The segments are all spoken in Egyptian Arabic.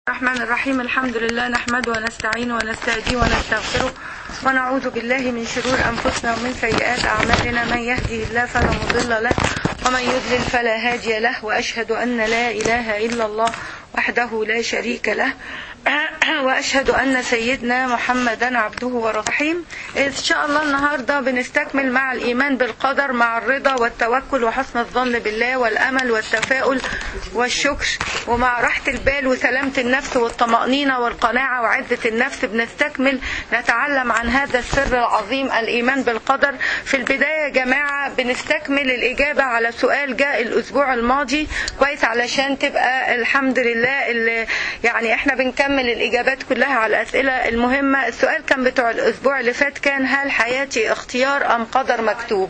الرحمن الرحيم الحمد لله نحمده ونستعينه ونستهديه ونستغفره ونعوذ بالله من شرور أنفسنا ومن سيئات أعمالنا من يهده الله فلا مضل له ومن يضلل فلا هادي له وأشهد أن لا إله إلا الله وحده لا شريك له وأشهد أن سيدنا محمدا عبده ورحيم إن شاء الله النهاردة بنستكمل مع الإيمان بالقدر مع الرضا والتوكل وحسن الظن بالله والأمل والتفاؤل والشكر ومع راحة البال وسلامة النفس والطمأنينة والقناعة وعزة النفس بنستكمل نتعلم عن هذا السر العظيم الإيمان بالقدر في البداية يا جماعة بنستكمل الإجابة على سؤال جاء الأسبوع الماضي كويس علشان تبقى الحمد لله اللي يعني احنا بنكمل الإجابات كلها على الأسئلة المهمة السؤال كان بتوع الأسبوع اللي فات كان هل حياتي اختيار أم قدر مكتوب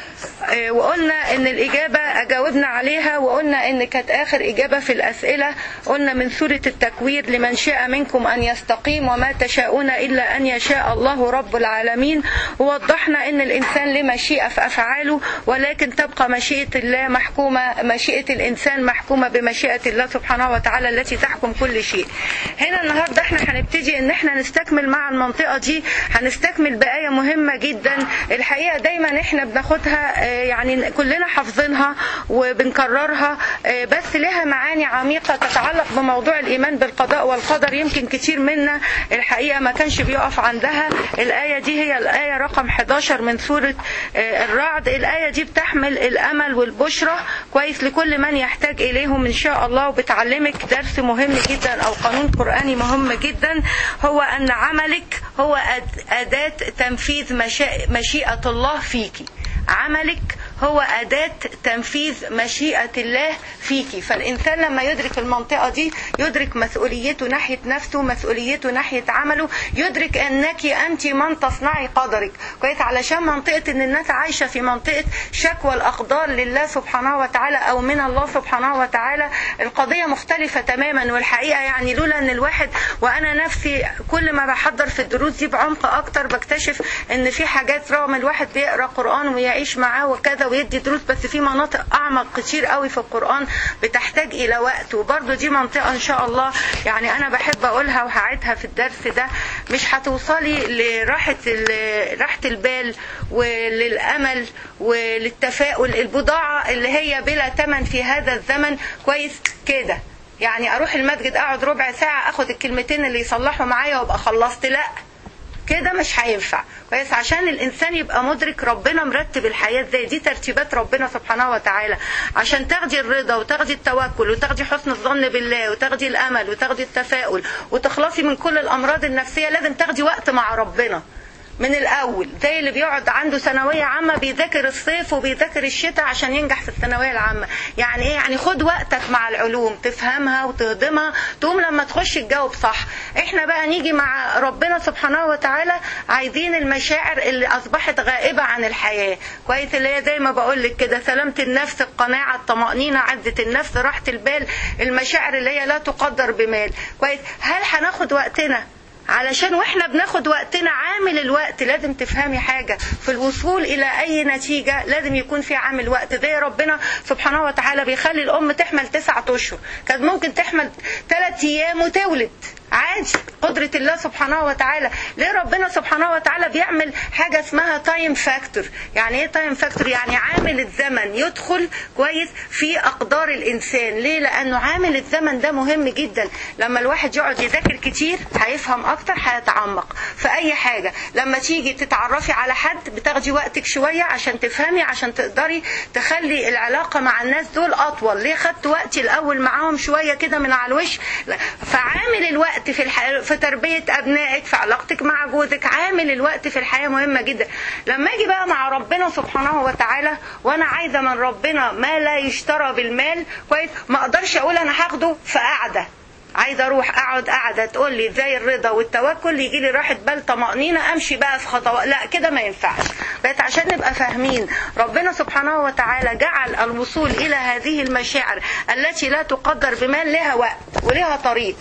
وقلنا ان الاجابه اجاوبنا عليها وقلنا ان كانت اخر اجابه في الاسئله قلنا من سوره التكوير لمن شاء منكم ان يستقيم وما تشاءون الا ان يشاء الله رب العالمين ووضحنا ان الانسان له مشيئه في افعاله ولكن تبقى مشيئه الله محكومه مشيئه الانسان محكومه بمشيئه الله سبحانه وتعالى التي تحكم كل شيء هنا النهارده احنا هنبتدي ان احنا نستكمل مع المنطقه دي هنستكمل بايه مهمه جدا الحقيقه دايما احنا بناخدها يعني كلنا حافظينها وبنكررها بس لها معاني عميقة تتعلق بموضوع الإيمان بالقضاء والقدر يمكن كتير منا الحقيقة ما كانش بيقف عندها الآية دي هي الآية رقم 11 من سورة الرعد الآية دي بتحمل الأمل والبشرة كويس لكل من يحتاج إليهم إن شاء الله وبتعلمك درس مهم جدا أو قانون قرآني مهم جدا هو أن عملك هو أداة تنفيذ مشيئة الله فيكي عملك هو أداة تنفيذ مشيئة الله فيكي فالإنسان لما يدرك المنطقة دي يدرك مسؤوليته ناحية نفسه مسؤوليته ناحية عمله يدرك أنك أنت من تصنعي قدرك كويس علشان منطقة أن الناس عايشة في منطقة شكوى الأقدار لله سبحانه وتعالى أو من الله سبحانه وتعالى القضية مختلفة تماما والحقيقة يعني لولا أن الواحد وأنا نفسي كل ما بحضر في الدروس دي بعمق أكتر بكتشف أن في حاجات رغم الواحد بيقرأ قرآن ويعيش معاه وكذا ويدي دروس بس في مناطق اعمق كتير قوي في القران بتحتاج الى وقت وبرده دي منطقه ان شاء الله يعني انا بحب اقولها وهعيدها في الدرس ده مش هتوصلي لراحه راحه البال وللامل وللتفاؤل البضاعه اللي هي بلا ثمن في هذا الزمن كويس كده يعني اروح المسجد اقعد ربع ساعه اخد الكلمتين اللي يصلحوا معايا وابقى خلصت لا كده مش هينفع كويس عشان الانسان يبقى مدرك ربنا مرتب الحياه ازاي دي ترتيبات ربنا سبحانه وتعالى عشان تاخدي الرضا وتاخدي التوكل وتاخدي حسن الظن بالله وتاخدي الامل وتاخدي التفاؤل وتخلصي من كل الامراض النفسيه لازم تاخدي وقت مع ربنا من الاول زي اللي بيقعد عنده ثانويه عامه بيذاكر الصيف وبيذاكر الشتاء عشان ينجح في الثانويه العامه يعني ايه يعني خد وقتك مع العلوم تفهمها وتهضمها تقوم لما تخش تجاوب صح احنا بقى نيجي مع ربنا سبحانه وتعالى عايزين المشاعر اللي اصبحت غائبه عن الحياه كويس اللي هي زي ما بقول لك كده سلامه النفس القناعه الطمانينه عزه النفس راحه البال المشاعر اللي هي لا تقدر بمال كويس هل هناخد وقتنا علشان واحنا بناخد وقتنا عامل الوقت لازم تفهمي حاجة في الوصول إلى أي نتيجة لازم يكون في عامل وقت زي ربنا سبحانه وتعالى بيخلي الأم تحمل تسعة أشهر كانت ممكن تحمل ثلاث أيام وتولد عادي قدرة الله سبحانه وتعالى ليه ربنا سبحانه وتعالى بيعمل حاجة اسمها تايم فاكتور يعني ايه تايم فاكتور يعني عامل الزمن يدخل كويس في أقدار الإنسان ليه لأنه عامل الزمن ده مهم جدا لما الواحد يقعد يذاكر كتير هيفهم أكتر هيتعمق في أي حاجة لما تيجي تتعرفي على حد بتاخدي وقتك شوية عشان تفهمي عشان تقدري تخلي العلاقة مع الناس دول أطول ليه خدت وقتي الأول معاهم شوية كده من على الوش فعامل الوقت الوقت في الحياة في تربية أبنائك في علاقتك مع جوزك عامل الوقت في الحياة مهمة جدا لما أجي بقى مع ربنا سبحانه وتعالى وأنا عايزة من ربنا ما لا يشترى بالمال كويس ما أقدرش أقول أنا هاخده في قعدة عايزه اروح اقعد قاعده تقول لي زي الرضا والتوكل يجي لي راحه بال طمانينه امشي بقى في خطوات لا كده ما ينفعش بقت عشان نبقى فاهمين ربنا سبحانه وتعالى جعل الوصول الى هذه المشاعر التي لا تقدر بمال لها وقت ولها طريق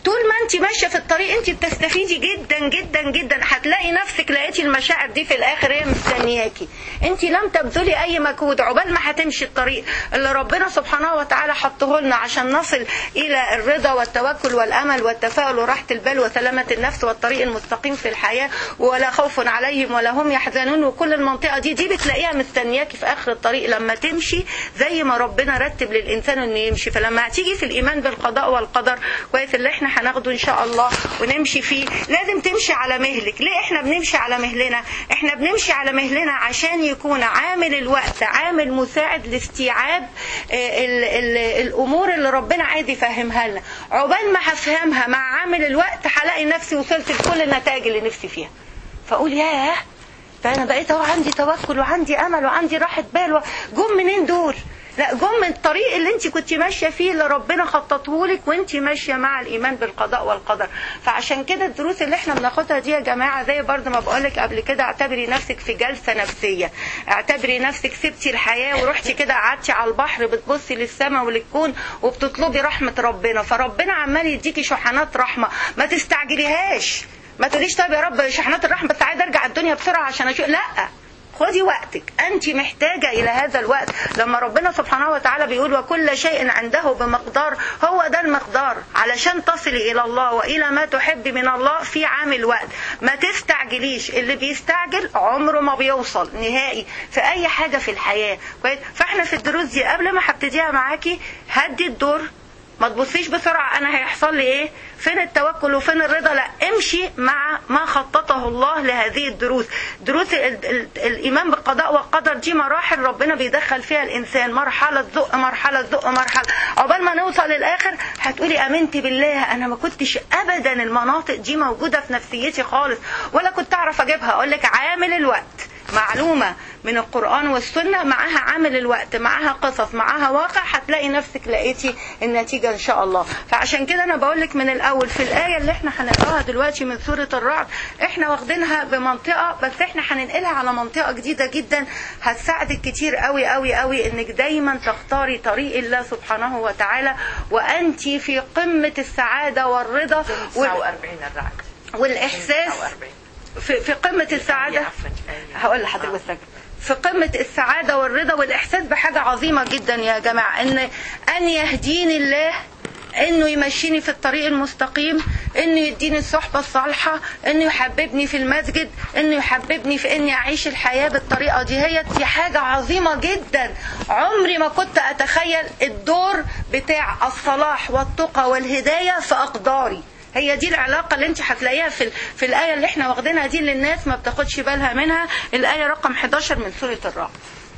طول ما انت ماشيه في الطريق انت بتستفيدي جدا جدا جدا هتلاقي نفسك لقيتي المشاعر دي في الاخر هي مستنياكي انت لم تبذلي اي مجهود عقبال ما هتمشي الطريق اللي ربنا سبحانه وتعالى حطه لنا عشان نصل الى الرضا والتوكل والامل والتفاؤل وراحه البال وسلامه النفس والطريق المستقيم في الحياه ولا خوف عليهم ولا هم يحزنون وكل المنطقه دي دي بتلاقيها مستنياكي في اخر الطريق لما تمشي زي ما ربنا رتب للانسان انه يمشي فلما هتيجي في الايمان بالقضاء والقدر كويس اللي احنا هناخده ان شاء الله ونمشي فيه لازم تمشي على مهلك ليه احنا بنمشي على مهلنا احنا بنمشي على مهلنا عشان يكون عامل الوقت عامل مساعد لاستيعاب آه، ال ال الامور اللي ربنا عايز يفهمها لنا عقبال ما هفهمها مع عامل الوقت هلاقي نفسي وصلت لكل النتائج اللي نفسي فيها فاقول ياه ده انا بقيت اهو عندي توكل وعندي امل وعندي راحه بال و- جم منين دول لا جم من الطريق اللي انت كنت ماشيه فيه اللي ربنا خططه لك وانت ماشيه مع الايمان بالقضاء والقدر فعشان كده الدروس اللي احنا بناخدها دي يا جماعه زي برضه ما بقولك قبل كده اعتبري نفسك في جلسه نفسيه اعتبري نفسك سبتي الحياه ورحتي كده قعدتي على البحر بتبصي للسماء وللكون وبتطلبي رحمه ربنا فربنا عمال يديكي شحنات رحمه ما تستعجليهاش ما تقوليش طيب يا رب شحنات الرحمه بس عايزه ارجع الدنيا بسرعه عشان اشوف لا خدي وقتك انت محتاجة الى هذا الوقت لما ربنا سبحانه وتعالى بيقول وكل شيء عنده بمقدار هو ده المقدار علشان تصلي الى الله والى ما تحب من الله في عامل وقت ما تستعجليش اللي بيستعجل عمره ما بيوصل نهائي في اي حاجة في الحياة كويس فاحنا في الدروس دي قبل ما هبتديها معاكي هدي الدور ما تبصيش بسرعة أنا هيحصل لي إيه فين التوكل وفين الرضا لا امشي مع ما خططه الله لهذه الدروس دروس ال ال الإيمان بالقضاء والقدر دي مراحل ربنا بيدخل فيها الإنسان مرحلة زق مرحلة زق مرحلة عقبال ما نوصل للآخر هتقولي آمنت بالله أنا ما كنتش أبدا المناطق دي موجودة في نفسيتي خالص ولا كنت أعرف أجيبها أقول لك عامل الوقت معلومة من القرآن والسنة معاها عامل الوقت معاها قصص معاها واقع هتلاقي نفسك لقيتي النتيجة إن شاء الله فعشان كده أنا بقولك من الأول في الآية اللي احنا هنقراها دلوقتي من سورة الرعد احنا واخدينها بمنطقة بس احنا هننقلها على منطقة جديدة جدا هتساعدك كتير قوي قوي قوي انك دايما تختاري طريق الله سبحانه وتعالى وأنت في قمة السعادة والرضا وال- 49 الرعد والإحساس 49 في, في قمة السعادة عفوا آية. هقول لحضرتك بس في قمة السعادة والرضا والإحساس بحاجة عظيمة جدا يا جماعة إن أن يهديني الله انه يمشيني في الطريق المستقيم انه يديني الصحبة الصالحة انه يحببني في المسجد انه يحببني في اني اعيش الحياة بالطريقة دي هي دي حاجة عظيمة جدا عمري ما كنت اتخيل الدور بتاع الصلاح والتقى والهداية في اقداري هي دي العلاقة اللي انت هتلاقيها في, في الآية اللي احنا واخدينها دي اللي الناس ما بتاخدش بالها منها الآية رقم 11 من سورة الرعد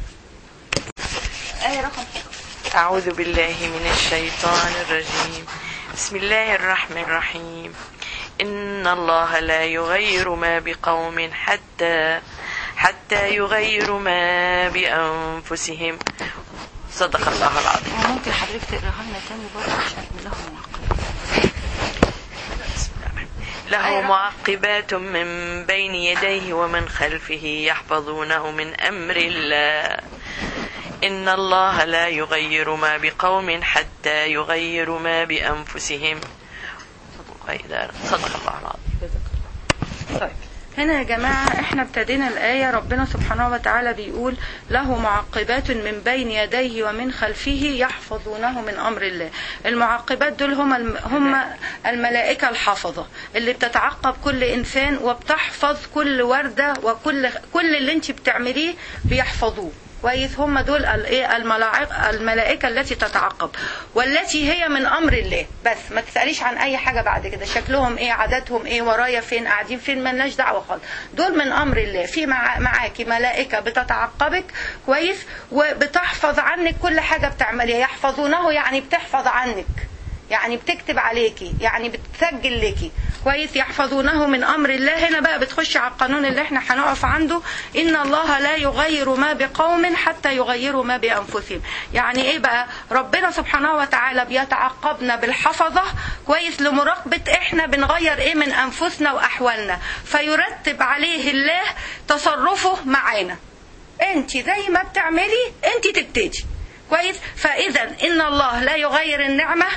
آية رقم 11 أعوذ بالله من الشيطان الرجيم بسم الله الرحمن الرحيم إن الله لا يغير ما بقوم حتى حتى يغيروا ما بأنفسهم صدق الله العظيم ممكن حضرتك تقراها لنا تاني برضه عشان لهم معقد بسم الله الرحمن الرحيم. له معقبات من بين يديه ومن خلفه يحفظونه من أمر الله إن الله لا يغير ما بقوم حتى يغيروا ما بأنفسهم وإذا صدق الله العظيم طيب هنا يا جماعة احنا ابتدينا الآية ربنا سبحانه وتعالى بيقول له معقبات من بين يديه ومن خلفه يحفظونه من أمر الله المعقبات دول هم الم... هم الملائكة الحافظة اللي بتتعقب كل إنسان وبتحفظ كل وردة وكل كل اللي انت بتعمليه بيحفظوه كويس هم دول الايه الملاعق الملائكه التي تتعقب والتي هي من امر الله بس ما تساليش عن اي حاجه بعد كده شكلهم ايه عاداتهم ايه ورايا فين قاعدين فين ملناش دعوه خالص دول من امر الله في مع معاكي ملائكه بتتعقبك كويس وبتحفظ عنك كل حاجه بتعمليها يحفظونه يعني بتحفظ عنك يعني بتكتب عليكي يعني بتسجل لكي كويس يحفظونه من امر الله هنا بقى بتخش على القانون اللي احنا هنقف عنده ان الله لا يغير ما بقوم حتى يغيروا ما بانفسهم يعني ايه بقى ربنا سبحانه وتعالى بيتعقبنا بالحفظه كويس لمراقبه احنا بنغير ايه من انفسنا واحوالنا فيرتب عليه الله تصرفه معانا انت زي ما بتعملي انت تبتدي كويس فاذا ان الله لا يغير النعمه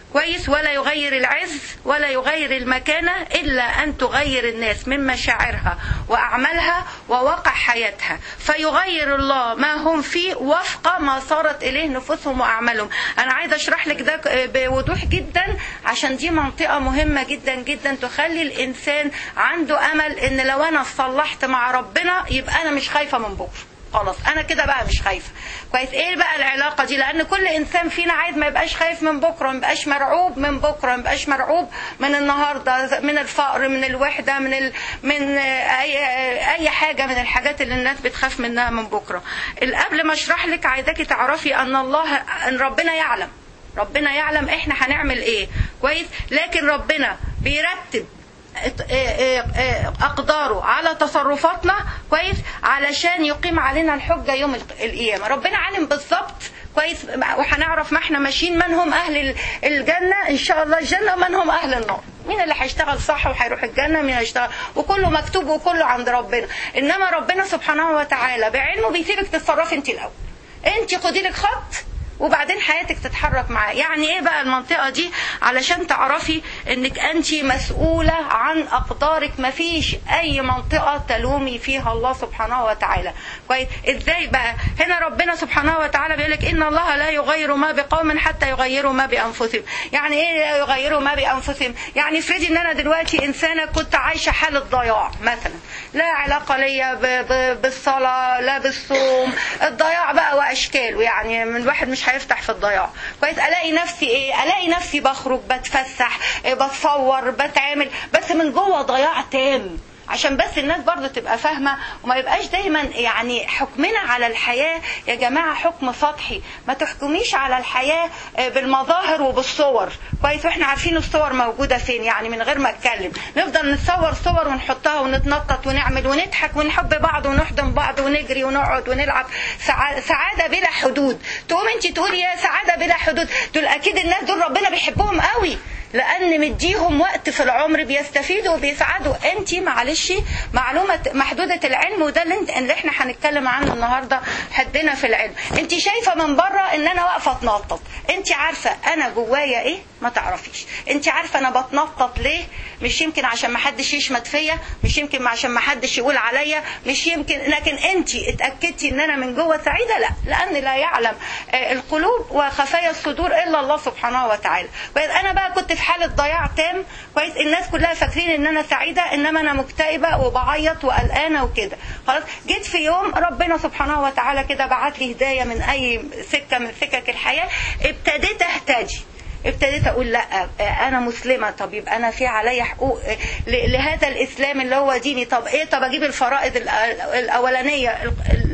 كويس ولا يغير العز ولا يغير المكانة إلا أن تغير الناس من مشاعرها وأعمالها وواقع حياتها فيغير الله ما هم فيه وفق ما صارت إليه نفوسهم وأعمالهم أنا عايزة أشرح لك ده بوضوح جدا عشان دي منطقة مهمة جدا جدا تخلي الإنسان عنده أمل إن لو أنا صلحت مع ربنا يبقى أنا مش خايفة من بكرة خلاص انا كده بقى مش خايفه كويس ايه بقى العلاقه دي لان كل انسان فينا عايز ما يبقاش خايف من بكره ما يبقاش مرعوب من بكره ما يبقاش مرعوب من النهارده من الفقر من الوحده من ال... من اي اي حاجه من الحاجات اللي الناس بتخاف منها من بكره قبل ما اشرح لك عايزاكي تعرفي ان الله ان ربنا يعلم ربنا يعلم احنا هنعمل ايه كويس لكن ربنا بيرتب اقداره على تصرفاتنا كويس علشان يقيم علينا الحجه يوم القيامه ربنا عالم بالظبط كويس وهنعرف ما احنا ماشيين من هم اهل الجنه ان شاء الله الجنه ومن هم اهل النار مين اللي هيشتغل صح وهيروح الجنه مين هيشتغل وكله مكتوب وكله عند ربنا انما ربنا سبحانه وتعالى بعلمه بيسيبك تتصرفي انت الاول انت خدي لك خط وبعدين حياتك تتحرك معاه يعني ايه بقى المنطقة دي علشان تعرفي انك انت مسؤولة عن اقدارك مفيش اي منطقة تلومي فيها الله سبحانه وتعالى كويس ازاي بقى هنا ربنا سبحانه وتعالى بيقول لك ان الله لا يغير ما بقوم حتى يغيروا ما بانفسهم يعني ايه لا يغيروا ما بانفسهم يعني افرضي ان انا دلوقتي انسانة كنت عايشة حالة ضياع مثلا لا علاقة ليا بالصلاة لا بالصوم الضياع بقى واشكاله يعني من الواحد مش هيفتح في الضياع كويس الاقي نفسي ايه الاقي نفسي بخرج بتفسح إيه بتصور بتعامل بس من جوه ضياع تام عشان بس الناس برضه تبقى فاهمة وما يبقاش دايما يعني حكمنا على الحياة يا جماعة حكم سطحي ما تحكميش على الحياة بالمظاهر وبالصور كويس واحنا عارفين الصور موجودة فين يعني من غير ما اتكلم نفضل نتصور صور ونحطها ونتنطط ونعمل ونضحك ونحب بعض ونحضن بعض ونجري ونقعد ونلعب سعادة بلا حدود تقوم انت تقولي يا سعادة بلا حدود دول اكيد الناس دول ربنا بيحبهم قوي لان مديهم وقت في العمر بيستفيدوا وبيسعدوا انت معلش معلومه محدوده العلم وده اللي, انت اللي احنا هنتكلم عنه النهارده حدنا في العلم انت شايفه من بره ان انا واقفه اتنطط انت عارفه انا جوايا ايه ما تعرفيش انت عارفه انا بتنطط ليه مش يمكن عشان ما حدش يشمت فيا مش يمكن عشان ما حدش يقول عليا مش يمكن لكن انت اتاكدتي ان انا من جوه سعيده لا لان لا يعلم القلوب وخفايا الصدور الا الله سبحانه وتعالى انا بقى كنت في حاله ضياع تام كويس الناس كلها فاكرين ان انا سعيده انما انا مكتئبه وبعيط وقلقانه وكده خلاص جيت في يوم ربنا سبحانه وتعالى كده بعت لي هدايه من اي سكه من سكك الحياه ابتديت اهتدي ابتديت اقول لا انا مسلمه طب يبقى انا في عليا حقوق لهذا الاسلام اللي هو ديني طب ايه طب اجيب الفرائض الاولانيه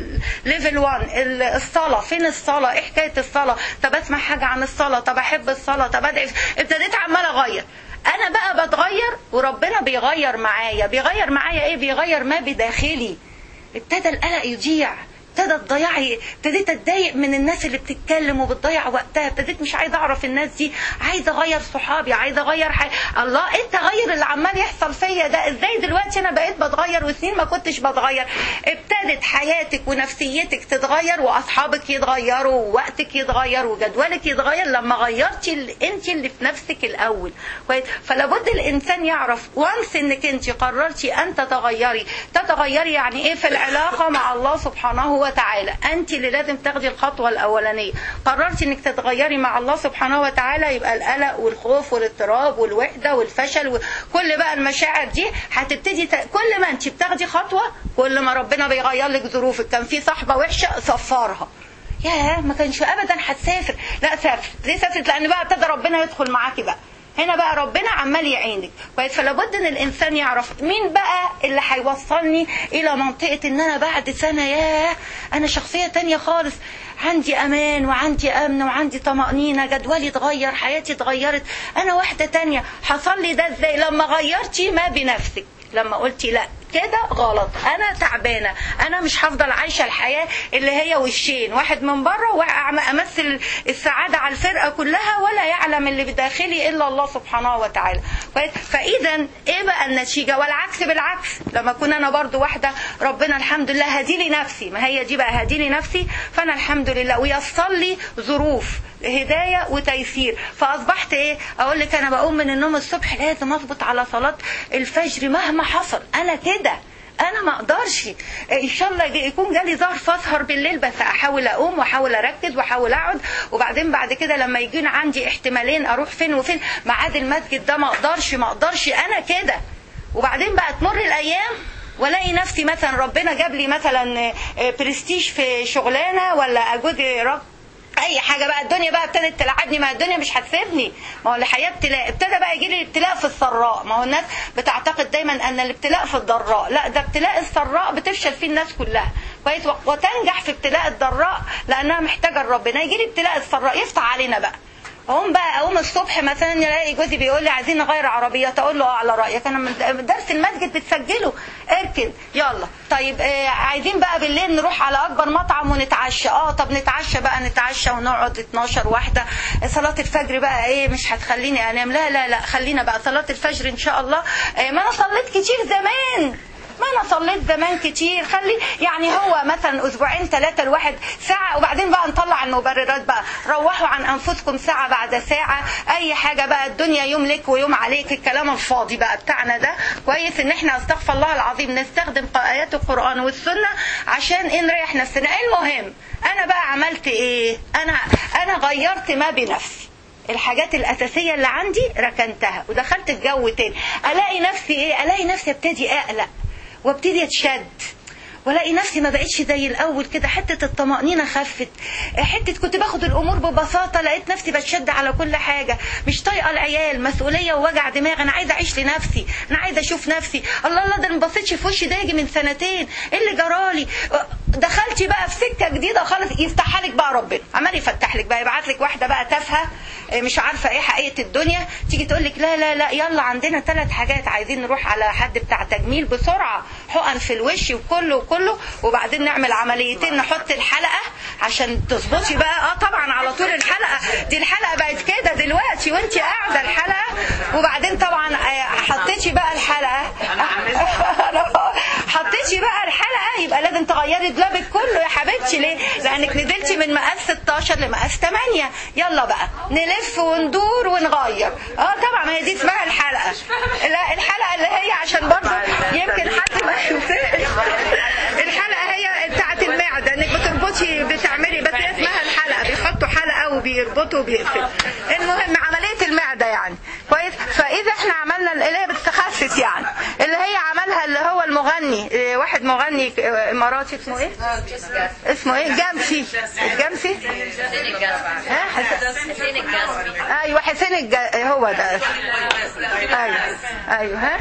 ليفل 1 الصلاة فين الصلاة ايه حكاية الصلاة طب اسمع حاجة عن الصلاة طب احب الصلاة طب ادعي ابتديت عمال اغير انا بقى بتغير وربنا بيغير معايا بيغير معايا ايه بيغير ما بداخلي ابتدى القلق يضيع ابتدى الضياع ابتديت اتضايق من الناس اللي بتتكلم وبتضيع وقتها ابتديت مش عايزه اعرف الناس دي عايزه اغير صحابي عايزه اغير حي... الله ايه التغير اللي عمال يحصل فيا ده ازاي دلوقتي انا بقيت بتغير وسنين ما كنتش بتغير ابتدت حياتك ونفسيتك تتغير واصحابك يتغيروا ووقتك يتغير وجدولك يتغير لما غيرتي اللي انت اللي في نفسك الاول فلا بد الانسان يعرف وانس انك انت قررتي ان تتغيري تتغيري يعني ايه في العلاقه مع الله سبحانه وتعالى انت اللي لازم تاخدي الخطوه الاولانيه قررتي انك تتغيري مع الله سبحانه وتعالى يبقى القلق والخوف والاضطراب والوحده والفشل وكل بقى المشاعر دي هتبتدي ت... كل ما انت بتاخدي خطوه كل ما ربنا بيغير لك ظروفك كان في صاحبه وحشه صفرها ياه ما كانش ابدا هتسافر لا سافر ليه سافرت لان بقى ابتدى ربنا يدخل معاكي بقى هنا بقى ربنا عمال يعينك كويس فلابد ان الانسان يعرف مين بقى اللي هيوصلني الى منطقه ان انا بعد سنه ياه انا شخصيه تانية خالص عندي امان وعندي امن وعندي طمانينه جدولي اتغير حياتي اتغيرت انا واحده تانية حصل لي ده ازاي لما غيرتي ما بنفسك لما قلتي لا كده غلط انا تعبانه انا مش هفضل عايشه الحياه اللي هي وشين واحد من بره وامثل السعاده على الفرقه كلها ولا يعلم اللي بداخلي الا الله سبحانه وتعالى فاذا ايه بقى النتيجه والعكس بالعكس لما اكون انا برضو واحده ربنا الحمد لله هدي لي نفسي ما هي دي بقى هدي لي نفسي فانا الحمد لله ويصل لي ظروف هدايه وتيسير فاصبحت ايه اقول لك انا بقوم من النوم الصبح لازم اظبط على صلاه الفجر مهما حصل انا كده انا ما اقدرش ان شاء الله يكون جالي ظرف اسهر بالليل بس احاول اقوم واحاول اركز واحاول اقعد وبعدين بعد كده لما يجون عندي احتمالين اروح فين وفين ميعاد المسجد ده ما اقدرش ما اقدرش انا كده وبعدين بقى تمر الايام والاقي نفسي مثلا ربنا جاب لي مثلا برستيج في شغلانه ولا اجود رب اي حاجه بقى الدنيا بقى ابتدت تلعبني ما الدنيا مش هتسيبني ما هو الحياه ابتلاء ابتدى بقى يجي لي الابتلاء في السراء ما هو الناس بتعتقد دايما ان الابتلاء في الضراء لا ده ابتلاء السراء بتفشل فيه الناس كلها كويس وتنجح في ابتلاء الضراء لانها محتاجه ربنا يجي لي ابتلاء السراء يفتح علينا بقى اقوم بقى اقوم الصبح مثلا الاقي جوزي بيقول لي عايزين نغير عربيات اقول له اه على رايك انا من درس المسجد بتسجله اركن يلا طيب آه عايزين بقى بالليل نروح على اكبر مطعم ونتعشى اه طب نتعشى بقى نتعشى ونقعد 12 واحده صلاه الفجر بقى ايه مش هتخليني انام لا لا لا خلينا بقى صلاه الفجر ان شاء الله آه ما انا صليت كتير زمان ما انا صليت زمان كتير خلي يعني هو مثلا اسبوعين ثلاثه الواحد ساعه وبعدين بقى نطلع المبررات بقى روحوا عن انفسكم ساعه بعد ساعه اي حاجه بقى الدنيا يوم لك ويوم عليك الكلام الفاضي بقى بتاعنا ده كويس ان احنا استغفر الله العظيم نستخدم ايات القران والسنه عشان ايه نريح نفسنا المهم انا بقى عملت ايه انا انا غيرت ما بنفسي الحاجات الأساسية اللي عندي ركنتها ودخلت الجو تاني ألاقي نفسي إيه ألاقي نفسي ابتدي أقلق وابتدي اتشد والاقي نفسي ما بقتش زي الاول كده حته الطمانينه خفت حته كنت باخد الامور ببساطه لقيت نفسي بتشد على كل حاجه مش طايقه العيال مسؤوليه ووجع دماغ انا عايزه اعيش لنفسي انا عايزه اشوف نفسي الله الله ده ما بصيتش في وشي ده يجي من سنتين ايه اللي جرالي دخلتي بقى في سكه جديده خالص يفتحها لك بقى ربنا عمال يفتح لك بقى يبعت لك واحده بقى تافهه مش عارفه ايه حقيقه الدنيا تيجي تقول لك لا لا لا يلا عندنا ثلاث حاجات عايزين نروح على حد بتاع تجميل بسرعه حقن في الوش وكله وكله وبعدين نعمل عمليتين نحط الحلقه عشان تظبطي بقى اه طبعا على طول الحلقه دي الحلقه بقت كده دلوقتي وانت قاعده الحلقه وبعدين طبعا حطيتي بقى الحلقه حطيتي بقى الحلقه يبقى لازم تغيري دولابك كله يا حبيبتي ليه؟ لانك نزلتي من مقاس 16 لمقاس 8 يلا بقى نلف وندور ونغير اه طبعا ما هي دي اسمها الحلقه لا الحلقه اللي هي عشان برضه يمكن حد ما ينساش الحلقه هي بتاعت المعده انك بتربطي بتعملي بس هي اسمها الحلقه بيحطوا حلقه وبيربطوا وبيقفلوا المهم عمليه المعده يعني كويس فاذا احنا عملنا اللي هي بتخسس يعني اللي هي عملها اللي هو المغني واحد مغني اماراتي اسمه ايه اسمه ايه جامسي الجامسي ها حسين الجاسمي ايوه حسين الج... هو ده ايوه ايوه ها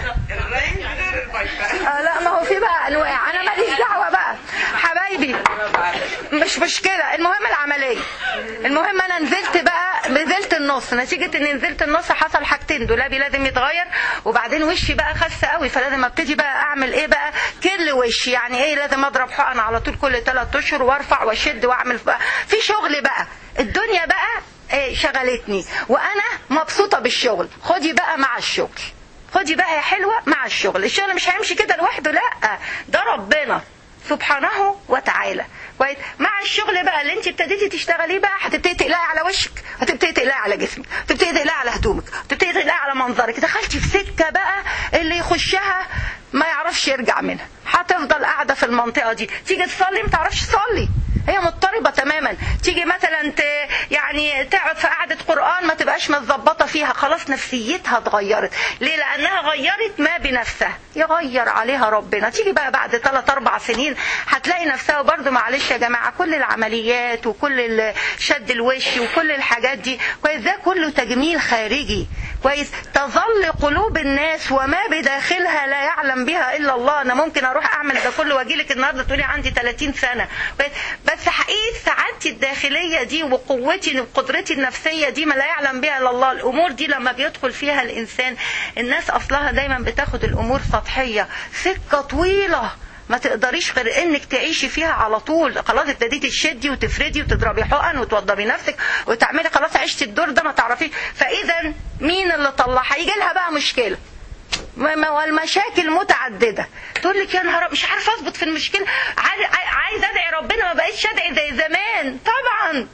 آه لا ما هو في بقى انواع انا ماليش دعوه بقى حبايبي مش مشكله المهم العمليه المهم انا نزلت بقى نزلت النص نتيجه اني نزلت النص حصل حاجتين دولابي لازم يتغير وبعدين وشي بقى خس قوي فلازم ابتدي بقى اعمل ايه بقى كل وشي يعني ايه لازم اضرب حقن على طول كل ثلاث اشهر وارفع واشد واعمل بقى في شغل بقى الدنيا بقى إيه شغلتني وانا مبسوطه بالشغل خدي بقى مع الشغل خدي بقى يا حلوه مع الشغل الشغل مش هيمشي كده لوحده لا ده ربنا سبحانه وتعالى كويس مع الشغل بقى اللي انت ابتديتي تشتغليه بقى هتبتدي تقلقي على وشك هتبتدي تقلقي على جسمك هتبتدي تقلقي على هدومك هتبتدي تقلقي على منظرك دخلتي في سكه بقى اللي يخشها ما يعرفش يرجع منها هتفضل قاعده في المنطقه دي تيجي تصلي ما تعرفش تصلي هي مضطربه تماما تيجي مثلا ت... يعني تقعد في قعده قران ما تبقاش متظبطه فيها خلاص نفسيتها اتغيرت ليه لانها غيرت ما بنفسها يغير عليها ربنا تيجي بقى بعد 3 4 سنين هتلاقي نفسها برضو معلش يا جماعه كل العمليات وكل شد الوش وكل الحاجات دي كويس ده كله تجميل خارجي كويس تظل قلوب الناس وما بداخلها لا يعلم بها الا الله انا ممكن اروح اعمل ده كله واجي لك النهارده تقولي عندي 30 سنه بس حقيقه سعادتي الداخليه دي وقوتي وقدرتي النفسيه دي ما لا يعلم بها الا الله الامور دي لما بيدخل فيها الانسان الناس اصلها دايما بتاخد الامور سطحيه سكه طويله ما تقدريش غير انك تعيشي فيها على طول خلاص ابتديتي تشدي وتفردي وتضربي حقن وتوضبي نفسك وتعملي خلاص عشتي الدور ده ما تعرفيش فاذا مين اللي طلعها يجي لها بقى مشكله والمشاكل متعدده تقول لك يا نهار مش عارفه اظبط في المشكله عايز ادعي ربنا ما بقيتش ادعي زي زمان طبعا طبعا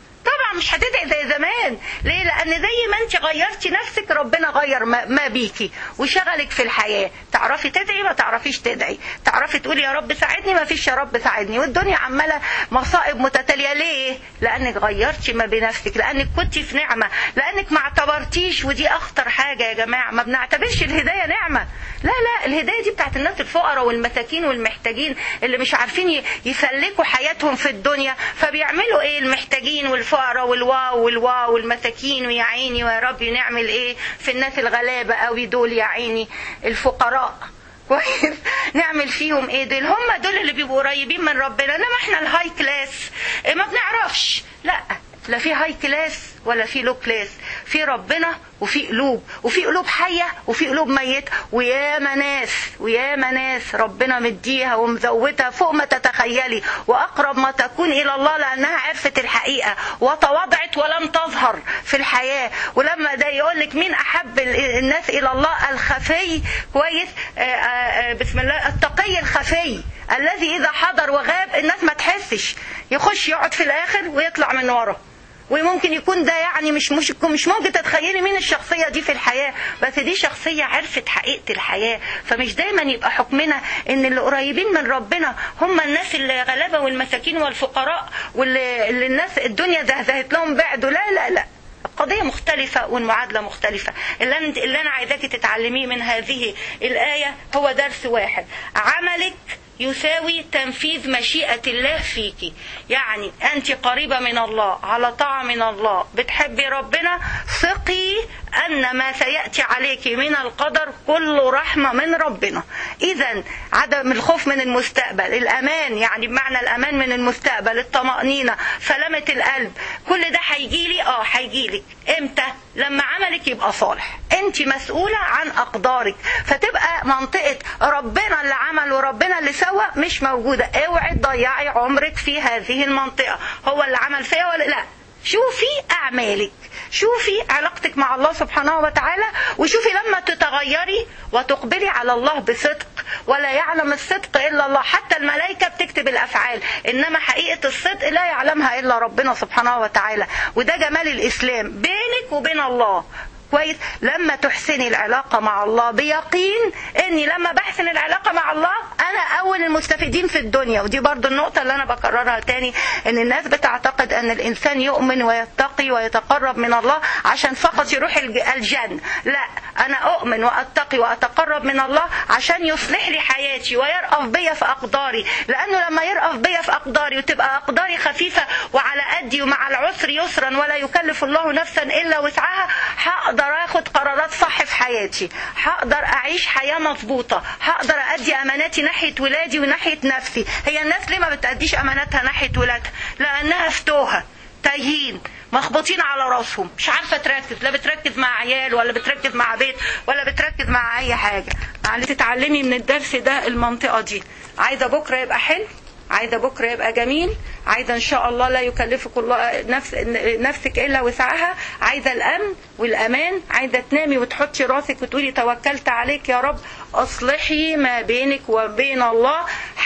طبعا مش هتدعي زي زمان ليه لان زي ما انت غيرتي نفسك ربنا غير ما, ما بيكي وشغلك في الحياه تعرفي تدعي ما تعرفيش تدعي تعرفي تقولي يا رب ساعدني ما فيش يا رب ساعدني والدنيا عماله مصائب متتاليه ليه لانك غيرتي ما بنفسك لانك كنت في نعمه لانك ما اعتبرتيش ودي اخطر حاجه يا جماعه ما بنعتبرش الهدايه نعمه لا لا الهدايه دي بتاعت الناس الفقراء والمساكين والمحتاجين اللي مش عارفين ي- يسلكوا حياتهم في الدنيا فبيعملوا ايه المحتاجين والفقراء والواو والواو والمساكين ويا عيني ويا رب نعمل ايه في الناس الغلابه قوي دول يا عيني الفقراء كويس نعمل فيهم ايه دول هم دول اللي بيبقوا قريبين من ربنا انما احنا الهاي كلاس إيه ما بنعرفش لا لا في هاي كلاس ولا في لو كلاس في ربنا وفي قلوب وفي قلوب حية وفي قلوب ميت وياما ناس وياما ناس ربنا مديها ومزودها فوق ما تتخيلي وأقرب ما تكون إلى الله لأنها عرفت الحقيقة وتواضعت ولم تظهر في الحياة ولما ده يقول لك مين أحب ال- الناس إلى الله الخفي كويس آه، آه، آه، بسم الله التقي الخفي الذي إذا حضر وغاب الناس ما تحسش يخش يقعد في الآخر ويطلع من ورا وممكن يكون ده يعني مش مش مش ممكن تتخيلي مين الشخصيه دي في الحياه بس دي شخصيه عرفت حقيقه الحياه فمش دايما يبقى حكمنا ان اللي قريبين من ربنا هم الناس اللي غلابه والمساكين والفقراء واللي اللي الناس الدنيا زهزهت لهم بعدوا لا لا لا القضية مختلفة والمعادلة مختلفة اللي أنا, اللي أنا عايزاكي تتعلميه من هذه الآية هو درس واحد عملك يساوي تنفيذ مشيئة الله فيكي يعني أنت قريبة من الله على طاعة من الله بتحبي ربنا ثقي أن ما سيأتي عليك من القدر كله رحمة من ربنا إذا عدم الخوف من المستقبل الأمان يعني بمعنى الأمان من المستقبل الطمأنينة سلامة القلب كل ده هيجيلي اه هيجيلك امتى لما عملك يبقى صالح انت مسؤولة عن أقدارك فتبقى منطقة ربنا اللي عمل وربنا اللي سوى مش موجودة اوعي تضيعي عمرك في هذه المنطقة هو اللي عمل فيها ولا لا شوفي أعمالك شوفي علاقتك مع الله سبحانه وتعالى وشوفي لما تتغيري وتقبلي على الله بصدق ولا يعلم الصدق إلا الله حتى الملائكة بتكتب الأفعال إنما حقيقة الصدق لا يعلمها إلا ربنا سبحانه وتعالى وده جمال الإسلام بينك وبين الله كويس لما تحسني العلاقة مع الله بيقين اني لما بحسن العلاقة مع الله انا اول المستفيدين في الدنيا ودي برضو النقطة اللي انا بكررها تاني ان الناس بتعتقد ان الانسان يؤمن ويتقي ويتقرب من الله عشان فقط يروح الج- الجنة لا انا اؤمن واتقي واتقرب من الله عشان يصلح لي حياتي ويرأف بيا في اقداري لانه لما يرأف بيا في اقداري وتبقى اقداري خفيفة وعلى قدي ومع العسر يسرا ولا يكلف الله نفسا الا وسعها هقدر اخد قرارات صح في حياتي هقدر اعيش حياة مظبوطة هقدر ادي اماناتي ناحية ولادي وناحية نفسي هي الناس ليه ما بتأديش اماناتها ناحية ولادها لانها فتوها تايهين مخبوطين على راسهم مش عارفه تركز لا بتركز مع عيال ولا بتركز مع بيت ولا بتركز مع اي حاجه معلش تتعلمي من الدرس ده المنطقه دي عايزه بكره يبقى حلو عايزه بكره يبقى جميل عايزه ان شاء الله لا يكلفك الله نفس نفسك الا وسعها عايزه الامن والامان عايزه تنامي وتحطي راسك وتقولي توكلت عليك يا رب اصلحي ما بينك وبين الله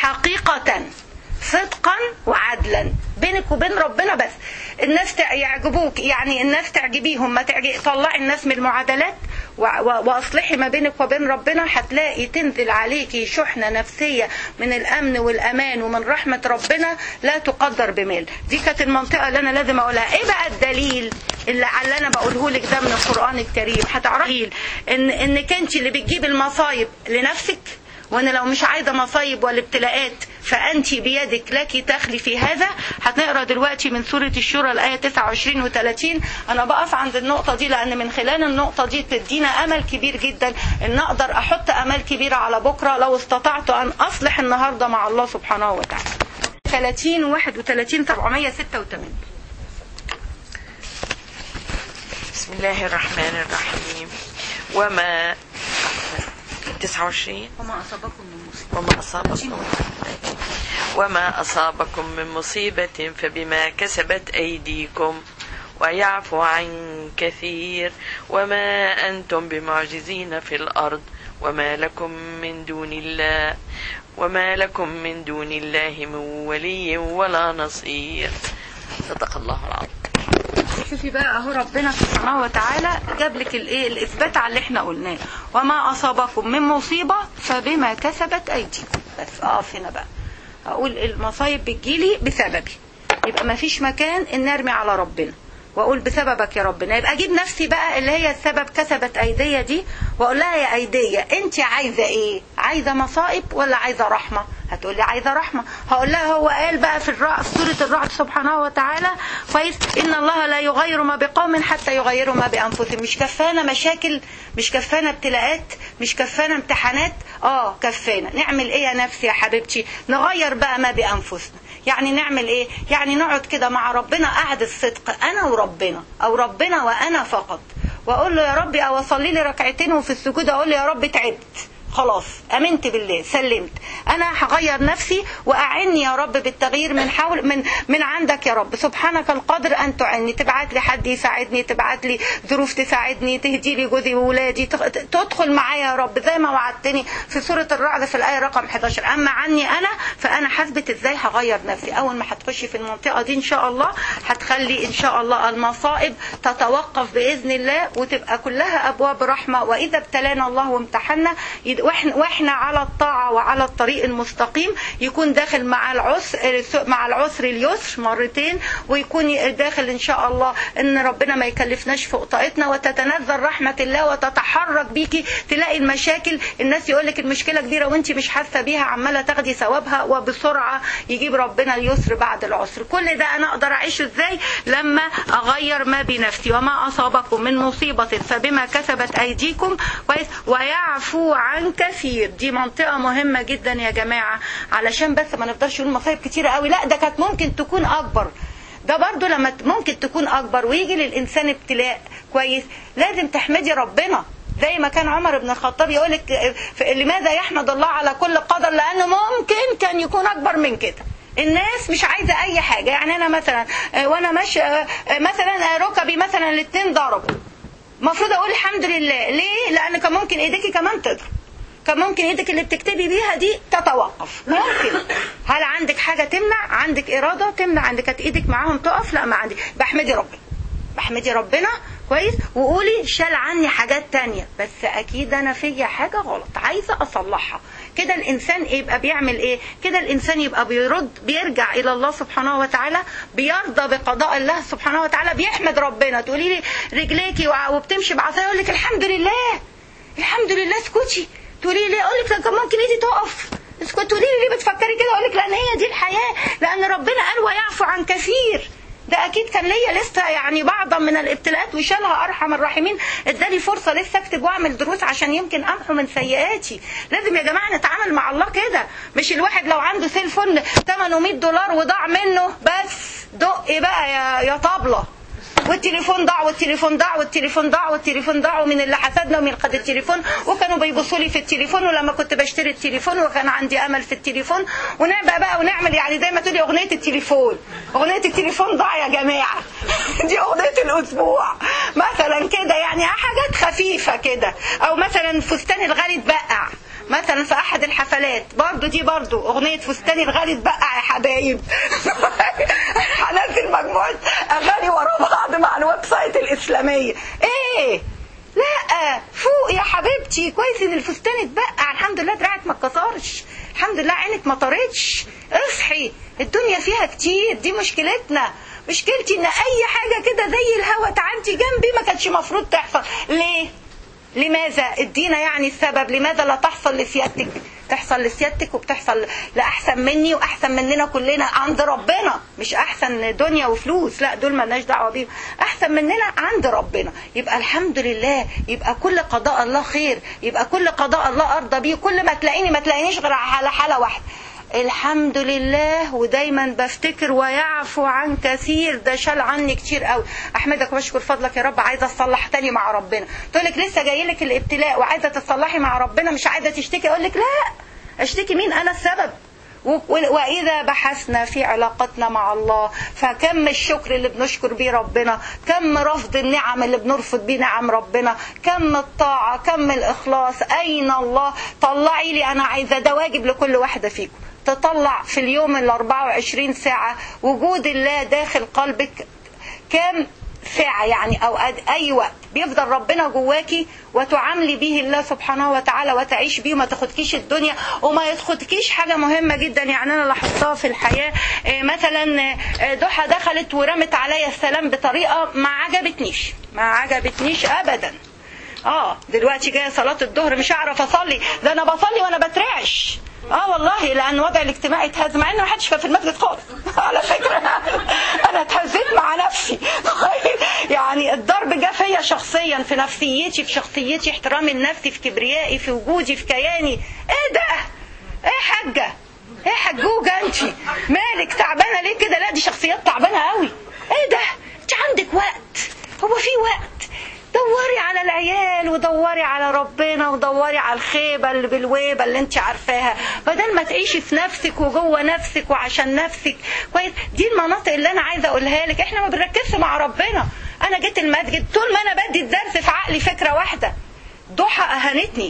حقيقه صدقا وعدلا بينك وبين ربنا بس الناس تع- يعجبوك يعني الناس تعجبيهم ما تعجب طلعي الناس من المعادلات و- و- واصلحي ما بينك وبين ربنا هتلاقي تنزل عليكي شحنة نفسية من الامن والامان ومن رحمة ربنا لا تقدر بمال دي كانت المنطقة اللي انا لازم اقولها ايه بقى الدليل اللي على اللي انا بقوله لك ده من القرآن الكريم هتعرفي ان انك انت اللي بتجيب المصايب لنفسك وانا لو مش عايزه مصايب ولا ابتلاءات فانت بيدك لك تخلي في هذا هنقرا دلوقتي من سوره الشورى الايه 29 و 30 انا بقف عند النقطه دي لان من خلال النقطه دي تدينا امل كبير جدا ان اقدر احط امال كبيره على بكره لو استطعت ان اصلح النهارده مع الله سبحانه وتعالى 30 و 31 786 بسم الله الرحمن الرحيم وما 29 وما اصابكم من مصيبه وما أصابكم وما أصابكم من مصيبة فبما كسبت أيديكم ويعفو عن كثير وما أنتم بمعجزين في الأرض وما لكم من دون الله وما لكم من دون الله من ولي ولا نصير صدق الله العظيم شوفي بقى اهو ربنا سبحانه وتعالى جاب لك الايه الاثبات على اللي احنا قلناه وما اصابكم من مصيبه فبما كسبت ايديكم بس اقف هنا بقى اقول المصايب بتجيلي بسببي يبقى ما فيش مكان ان ارمي على ربنا واقول بسببك يا ربنا يبقى اجيب نفسي بقى اللي هي السبب كسبت ايديا دي واقول لها يا ايديا انت عايزه ايه عايزه مصائب ولا عايزه رحمه هتقول لي عايزه رحمه هقول لها هو قال بقى في الرعد في سوره الرعد سبحانه وتعالى كويس ان الله لا يغير ما بقوم حتى يغيروا ما بانفسهم مش كفانا مشاكل مش كفانا ابتلاءات مش كفانا امتحانات اه كفانا نعمل ايه يا نفسي يا حبيبتي نغير بقى ما بانفسنا يعني نعمل ايه يعني نقعد كده مع ربنا قعدة صدق انا وربنا او ربنا وانا فقط واقول له يا ربي او اصلي لي ركعتين وفي السجود اقول له يا رب تعبت خلاص امنت بالله سلمت انا هغير نفسي واعني يا رب بالتغيير من حول من من عندك يا رب سبحانك القادر ان تعني تبعت لي حد يساعدني تبعت لي ظروف تساعدني تهدي لي جوزي وولادي تدخل معايا يا رب زي ما وعدتني في سوره الرعد في الايه رقم 11 اما عني انا فانا حسبت ازاي هغير نفسي اول ما هتخشي في المنطقه دي ان شاء الله هتخلي ان شاء الله المصائب تتوقف باذن الله وتبقى كلها ابواب رحمه واذا ابتلانا الله وامتحنا واحنا واحنا على الطاعه وعلى الطريق المستقيم يكون داخل مع العسر مع العسر اليسر مرتين ويكون داخل ان شاء الله ان ربنا ما يكلفناش فوق طاقتنا وتتنزل رحمه الله وتتحرك بيكي تلاقي المشاكل الناس يقول لك المشكله كبيره وانت مش حاسه بيها عماله تاخدي ثوابها وبسرعه يجيب ربنا اليسر بعد العسر كل ده انا اقدر اعيشه ازاي لما اغير ما بنفسي وما اصابكم من مصيبه فبما كسبت ايديكم كويس ويعفو عن كثير دي منطقه مهمه جدا يا جماعه علشان بس ما نفضلش نقول مصايب كتيره قوي لا ده كانت ممكن تكون اكبر ده برضو لما ممكن تكون اكبر ويجي للانسان ابتلاء كويس لازم تحمدي ربنا زي ما كان عمر بن الخطاب يقول لك لماذا يحمد الله على كل قدر لانه ممكن كان يكون اكبر من كده الناس مش عايزه اي حاجه يعني انا مثلا وانا ماشيه مثلا ركبي مثلا الاثنين ضربوا المفروض اقول الحمد لله ليه لان كان ممكن ايديكي كمان تضرب كان ممكن ايدك اللي بتكتبي بيها دي تتوقف ممكن هل عندك حاجه تمنع عندك اراده تمنع عندك كانت ايدك معاهم تقف لا ما عندي بحمدي ربنا بحمدي ربنا كويس وقولي شال عني حاجات تانية بس اكيد انا فيا حاجه غلط عايزه اصلحها كده الانسان يبقى بيعمل ايه كده الانسان يبقى بيرد بيرجع الى الله سبحانه وتعالى بيرضى بقضاء الله سبحانه وتعالى بيحمد ربنا تقولي لي رجليكي وبتمشي بعصايه يقول لك الحمد لله الحمد لله اسكتي تقولي لي اقول لك كان ممكن ايدي تقف اسكت تقولي لي ليه بتفكري كده اقول لك لان هي دي الحياه لان ربنا قال ويعفو عن كثير ده اكيد كان ليا لسه يعني بعضا من الابتلاءات وشالها ارحم الراحمين اداني فرصه لسه اكتب واعمل دروس عشان يمكن امحو من سيئاتي لازم يا جماعه نتعامل مع الله كده مش الواحد لو عنده سيلفون ثمنه 100 دولار وضاع منه بس دق بقى يا يا طبله والتليفون ضاع والتليفون ضاع والتليفون ضاع والتليفون ضاع ومن اللي حسدنا ومن خد التليفون وكانوا بيبصوا لي في التليفون ولما كنت بشتري التليفون وكان عندي امل في التليفون ونبقى بقى ونعمل يعني زي ما تقولي اغنيه التليفون اغنيه التليفون ضاع يا جماعه دي اغنيه الاسبوع مثلا كده يعني حاجات خفيفه كده او مثلا فستان الغالي اتبقع مثلا في احد الحفلات برضو دي برضو اغنية فستاني الغالي اتبقع يا حبايب هنزل مجموعة اغاني ورا بعض مع الويب سايت الاسلامية ايه لا فوق يا حبيبتي كويس ان الفستان اتبقع الحمد لله دراعك ما اتكسرش الحمد لله عينك ما طارتش اصحي الدنيا فيها كتير دي مشكلتنا مشكلتي ان اي حاجة كده زي الهوا تعدي جنبي ما كانش مفروض تحصل ليه لماذا ادينا يعني السبب لماذا لا تحصل لسيادتك تحصل لسيادتك وبتحصل لأحسن مني وأحسن مننا كلنا عند ربنا مش أحسن دنيا وفلوس لا دول مالناش دعوة بيهم أحسن مننا عند ربنا يبقى الحمد لله يبقى كل قضاء الله خير يبقى كل قضاء الله أرضى بيه كل ما تلاقيني ما تلاقينيش غير على حالة واحدة الحمد لله ودايما بفتكر ويعفو عن كثير ده شال عني كتير قوي احمدك واشكر فضلك يا رب عايزه اتصلح تاني مع ربنا تقول لك لسه جاي لك الابتلاء وعايزه تتصلحي مع ربنا مش عايزه تشتكي اقول لك لا اشتكي مين انا السبب وإذا بحثنا في علاقتنا مع الله فكم الشكر اللي بنشكر بيه ربنا كم رفض النعم اللي بنرفض بيه نعم ربنا كم الطاعة كم الإخلاص أين الله طلعي لي أنا عايزة ده واجب لكل واحدة فيكم تطلع في اليوم ال 24 ساعة وجود الله داخل قلبك كام ساعة يعني أو أد- أي وقت بيفضل ربنا جواكي وتعاملي به الله سبحانه وتعالى وتعيش بيه وما تاخدكيش الدنيا وما ياخدكيش حاجة مهمة جدا يعني أنا لاحظتها في الحياة إيه، مثلا إيه، ضحى دخلت ورمت عليا السلام بطريقة ما عجبتنيش ما عجبتنيش أبدا اه دلوقتي جايه صلاه الظهر مش هعرف اصلي ده انا بصلي وانا بترعش اه والله لان وضع الاجتماعي اتهز مع ان ما حدش كان في المسجد خالص على فكره انا اتهزيت مع نفسي يعني الضرب جه فيا شخصيا في نفسيتي في شخصيتي احترامي لنفسي في كبريائي في وجودي في كياني ايه ده ايه حاجه ايه حجوجه انت مالك تعبانه ليه كده لا دي شخصيات تعبانه قوي ايه ده انت عندك وقت هو في وقت دوري على العيال ودوري على ربنا ودوري على الخيبة اللي بالويبة اللي انت عارفاها بدل ما تعيشي في نفسك وجوه نفسك وعشان نفسك كويس دي المناطق اللي انا عايزة اقولها لك احنا ما بنركزش مع ربنا انا جيت المسجد طول ما انا بدي الدرس في عقلي فكرة واحدة ضحى اهانتني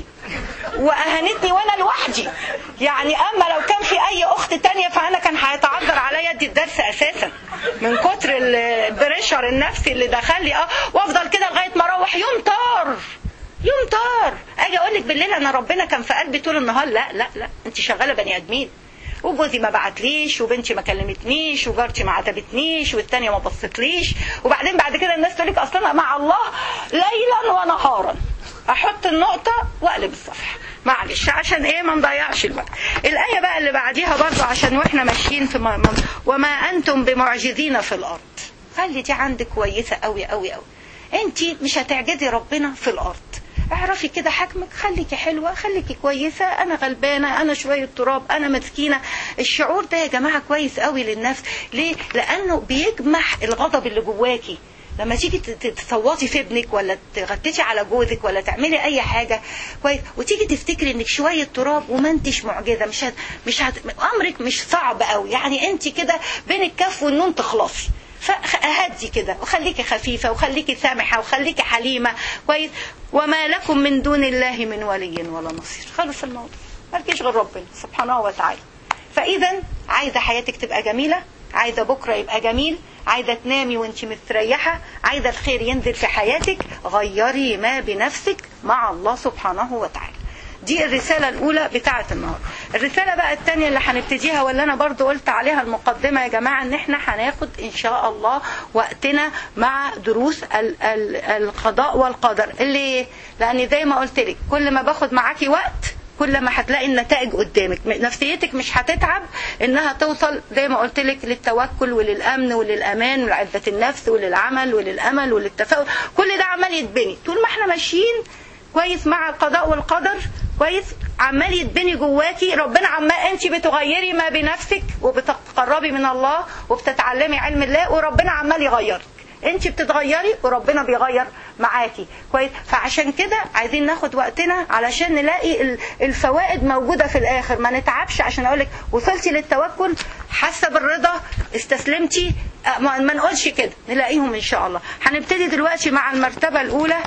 واهانتني وانا لوحدي يعني اما لو كان في اي اخت تانية فانا كان هيتعذر عليا ادي الدرس اساسا من كتر البريشر النفسي اللي دخل لي اه وافضل كده لغايه ما اروح يوم طار يوم طار اجي اقول لك بالليل انا ربنا كان في قلبي طول النهار لا لا لا انت شغاله بني ادمين وجوزي ما بعتليش وبنتي ما كلمتنيش وجارتي ما عتبتنيش والتانية ما بصتليش وبعدين بعد كده الناس تقول لك اصلا مع الله ليلا ونهارا احط النقطة واقلب الصفحة معلش عشان ايه ما نضيعش الوقت الآية بقى اللي بعديها برضو عشان واحنا ماشيين في م... م- وما أنتم بمعجزين في الأرض خلي دي عندك كويسة قوي قوي قوي انت مش هتعجزي ربنا في الأرض اعرفي كده حجمك خليكي حلوة خليكي كويسة أنا غلبانة أنا شوية تراب أنا مسكينة الشعور ده يا جماعة كويس قوي للنفس ليه؟ لأنه بيجمح الغضب اللي جواكي لما تيجي ت- ت- تصوتي في ابنك ولا تغتتي على جوزك ولا تعملي اي حاجه كويس وتيجي تفتكري انك شويه تراب وما انتش معجزه مش هت مش هت امرك مش صعب قوي يعني انت كده بين الكف والنون تخلصي فهدي كده وخليكي خفيفه وخليكي سامحه وخليكي حليمه كويس وما لكم من دون الله من ولي ولا نصير خلص الموضوع مالكيش غير ربنا سبحانه وتعالى فاذا عايزه حياتك تبقى جميله عايزه بكره يبقى جميل عايزه تنامي وانت مستريحه عايزه الخير ينزل في حياتك غيري ما بنفسك مع الله سبحانه وتعالى دي الرسالة الأولى بتاعة النهار الرسالة بقى الثانية اللي هنبتديها واللي أنا برضو قلت عليها المقدمة يا جماعة إن إحنا هناخد إن شاء الله وقتنا مع دروس ال- ال- القضاء والقدر اللي لأن زي ما قلت لك كل ما باخد معاكي وقت كل ما هتلاقي النتائج قدامك نفسيتك مش هتتعب انها توصل زي ما قلت لك للتوكل وللامن وللامان ولعزه النفس وللعمل وللامل وللتفاؤل كل ده عمال يتبني طول ما احنا ماشيين كويس مع القضاء والقدر كويس عمال يتبني جواكي ربنا عمال انت بتغيري ما بنفسك وبتقربي من الله وبتتعلمي علم الله وربنا عمال يغيرك انت بتتغيري وربنا بيغير معاكي كويس فعشان كده عايزين ناخد وقتنا علشان نلاقي ال- الفوائد موجوده في الاخر ما نتعبش عشان اقول لك وصلتي للتوكل حاسه بالرضا استسلمتي اه، ما ما نقولش كده نلاقيهم ان شاء الله هنبتدي دلوقتي مع المرتبه الاولى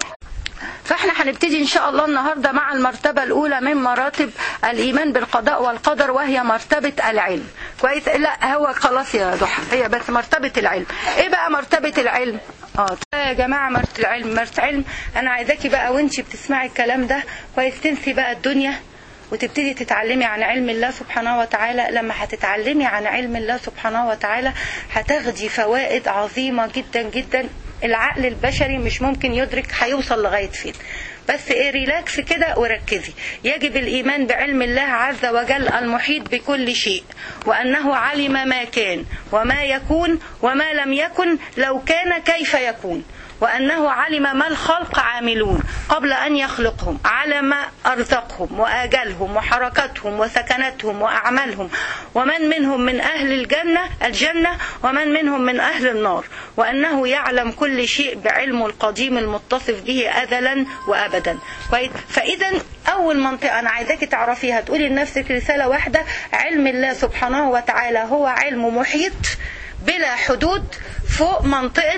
فاحنا هنبتدي ان شاء الله النهارده مع المرتبه الاولى من مراتب الايمان بالقضاء والقدر وهي مرتبه العلم كويس لا هو خلاص يا ضحى هي بس مرتبه العلم ايه بقى مرتبه العلم اه يا جماعه مرتبه العلم مرتبه العلم انا عايزاكي بقى وانتي بتسمعي الكلام ده كويس تنسي بقى الدنيا وتبتدي تتعلمي عن علم الله سبحانه وتعالى لما هتتعلمي عن علم الله سبحانه وتعالى هتاخدي فوائد عظيمة جدا جدا العقل البشري مش ممكن يدرك هيوصل لغاية فين بس ايه ريلاكس كده وركزي يجب الايمان بعلم الله عز وجل المحيط بكل شيء وانه علم ما كان وما يكون وما لم يكن لو كان كيف يكون وأنه علم ما الخلق عاملون قبل أن يخلقهم علم أرزقهم وآجلهم وحركتهم وسكنتهم وأعمالهم ومن منهم من أهل الجنة الجنة ومن منهم من أهل النار وأنه يعلم كل شيء بعلمه القديم المتصف به أزلا وأبدا كويس فإذا أول منطقة أنا عايزاكي تعرفيها تقولي لنفسك رسالة واحدة علم الله سبحانه وتعالى هو علم محيط بلا حدود فوق منطقة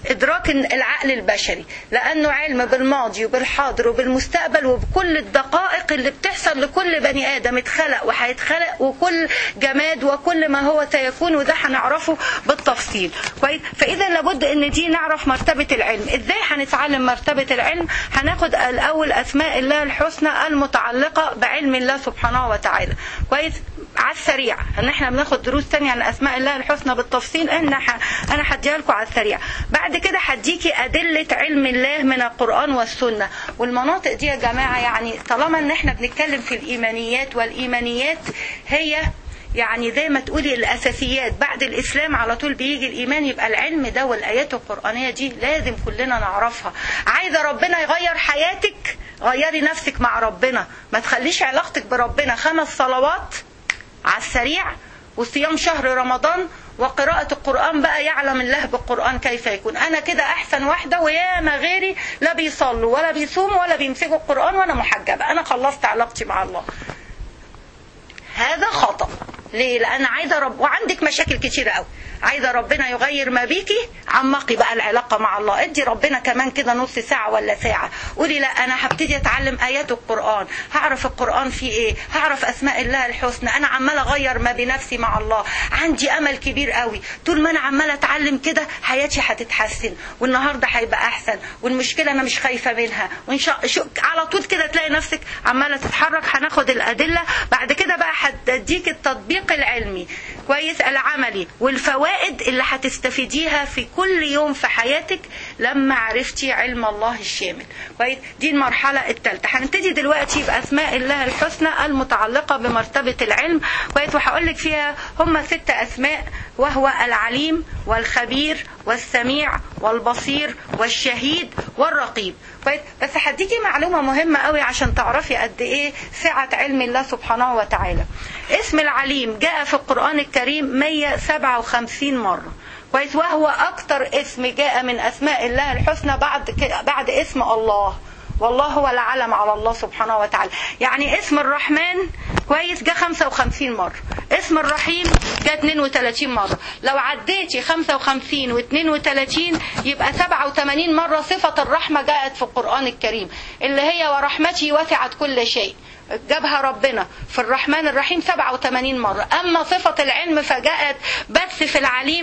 ادراك العقل البشري لانه علم بالماضي وبالحاضر وبالمستقبل وبكل الدقائق اللي بتحصل لكل بني ادم اتخلق وهيتخلق وكل جماد وكل ما هو سيكون وده هنعرفه بالتفصيل كويس فاذا لابد ان دي نعرف مرتبه العلم ازاي هنتعلم مرتبه العلم هناخد الاول اسماء الله الحسنى المتعلقه بعلم الله سبحانه وتعالى كويس على السريع ان احنا بناخد دروس تانية عن اسماء الله الحسنى بالتفصيل ان ح... انا هديها لكم على السريع بعد كده هديكي ادله علم الله من القران والسنه والمناطق دي يا جماعه يعني طالما ان احنا بنتكلم في الايمانيات والايمانيات هي يعني زي ما تقولي الاساسيات بعد الاسلام على طول بيجي الايمان يبقى العلم ده والايات القرانيه دي لازم كلنا نعرفها عايزه ربنا يغير حياتك غيري نفسك مع ربنا ما تخليش علاقتك بربنا خمس صلوات على السريع وصيام شهر رمضان وقراءة القرآن بقى يعلم الله بالقرآن كيف يكون أنا كده أحسن واحدة وياما غيري لا بيصلوا ولا بيصوموا ولا بيمسكوا القرآن وأنا محجبة أنا خلصت علاقتي مع الله هذا خطأ ليه لأن عايزة رب وعندك مشاكل كتيرة قوي عايزة ربنا يغير ما بيكي عمقي بقى العلاقة مع الله ادي ربنا كمان كده نص ساعة ولا ساعة قولي لا انا هبتدي اتعلم ايات القرآن هعرف القرآن فيه ايه هعرف اسماء الله الحسنى انا عمالة اغير ما بنفسي مع الله عندي امل كبير قوي طول ما انا عمالة اتعلم كده حياتي هتتحسن والنهاردة هيبقى احسن والمشكلة انا مش خايفة منها وان شاء شو على طول كده تلاقي نفسك عمالة تتحرك هناخد الادلة بعد كده بقى هديك التطبيق العلمي كويس العملي والفوائد الفوائد اللي هتستفيديها في كل يوم في حياتك لما عرفتي علم الله الشامل كويس دي المرحله الثالثه هنبتدي دلوقتي باسماء الله الحسنى المتعلقه بمرتبه العلم كويس وهقول لك فيها هم ست اسماء وهو العليم والخبير والسميع والبصير والشهيد والرقيب كويس بس هديكي معلومه مهمه قوي عشان تعرفي قد ايه سعه علم الله سبحانه وتعالى اسم العليم جاء في القران الكريم 157 مره كويس وهو اكتر اسم جاء من اسماء الله الحسنى بعد بعد اسم الله والله هو العلم على الله سبحانه وتعالى يعني اسم الرحمن كويس جه 55 مرة اسم الرحيم جه 32 مرة لو عديتي 55 و32 يبقى 87 مرة صفة الرحمة جاءت في القرآن الكريم اللي هي ورحمتي وسعت كل شيء جابها ربنا في الرحمن الرحيم 87 مرة أما صفة العلم فجاءت بس في العليم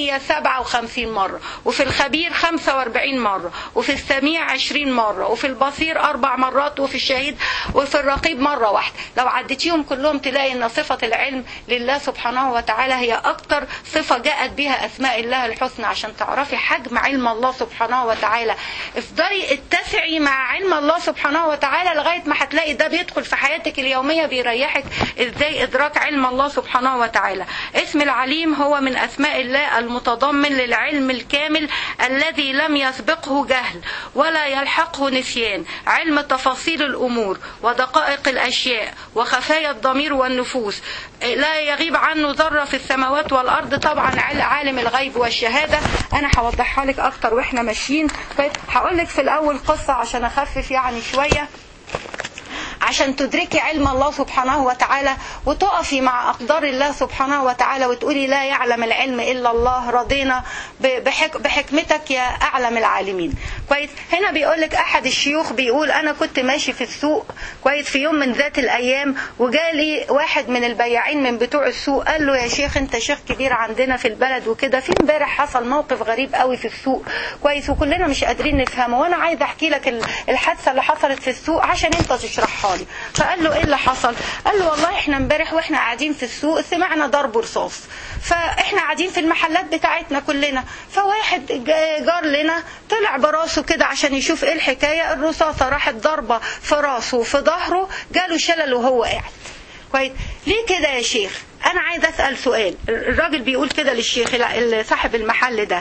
157 مرة وفي الخبير 45 مرة وفي السميع 20 مرة وفي البصير أربع مرات وفي الشهيد وفي الرقيب مرة واحدة لو عديتيهم كلهم تلاقي أن صفة العلم لله سبحانه وتعالى هي أكتر صفة جاءت بها أسماء الله الحسنى عشان تعرفي حجم علم الله سبحانه وتعالى افضلي اتسعي مع علم الله سبحانه وتعالى لغاية ما هتلاقي ده بيدخل في حياتك اليومية بيريحك ازاي ادراك علم الله سبحانه وتعالى اسم العليم هو من اسماء الله المتضمن للعلم الكامل الذي لم يسبقه جهل ولا يلحقه نسيان علم تفاصيل الامور ودقائق الاشياء وخفايا الضمير والنفوس لا يغيب عنه ذرة في السماوات والأرض طبعا عالم الغيب والشهادة أنا هوضحها لك أكتر وإحنا ماشيين هقول لك في الأول قصة عشان أخفف يعني شوية عشان تدركي علم الله سبحانه وتعالى وتقفي مع أقدار الله سبحانه وتعالى وتقولي لا يعلم العلم إلا الله رضينا بحك بحكمتك يا أعلم العالمين كويس هنا بيقول لك أحد الشيوخ بيقول أنا كنت ماشي في السوق كويس في يوم من ذات الأيام وجالي واحد من البياعين من بتوع السوق قال له يا شيخ أنت شيخ كبير عندنا في البلد وكده في امبارح حصل موقف غريب قوي في السوق كويس وكلنا مش قادرين نفهمه وأنا عايز أحكي لك الحادثة اللي حصلت في السوق عشان أنت تشرحها لي فقال له ايه اللي حصل قال له والله احنا امبارح واحنا قاعدين في السوق سمعنا ضرب رصاص فاحنا قاعدين في المحلات بتاعتنا كلنا فواحد جار لنا طلع براسه كده عشان يشوف ايه الحكايه الرصاصه راحت ضربه في راسه وفي ظهره جاله شلل وهو قاعد كويس ليه كده يا شيخ انا عايز اسال سؤال الراجل بيقول كده للشيخ صاحب المحل ده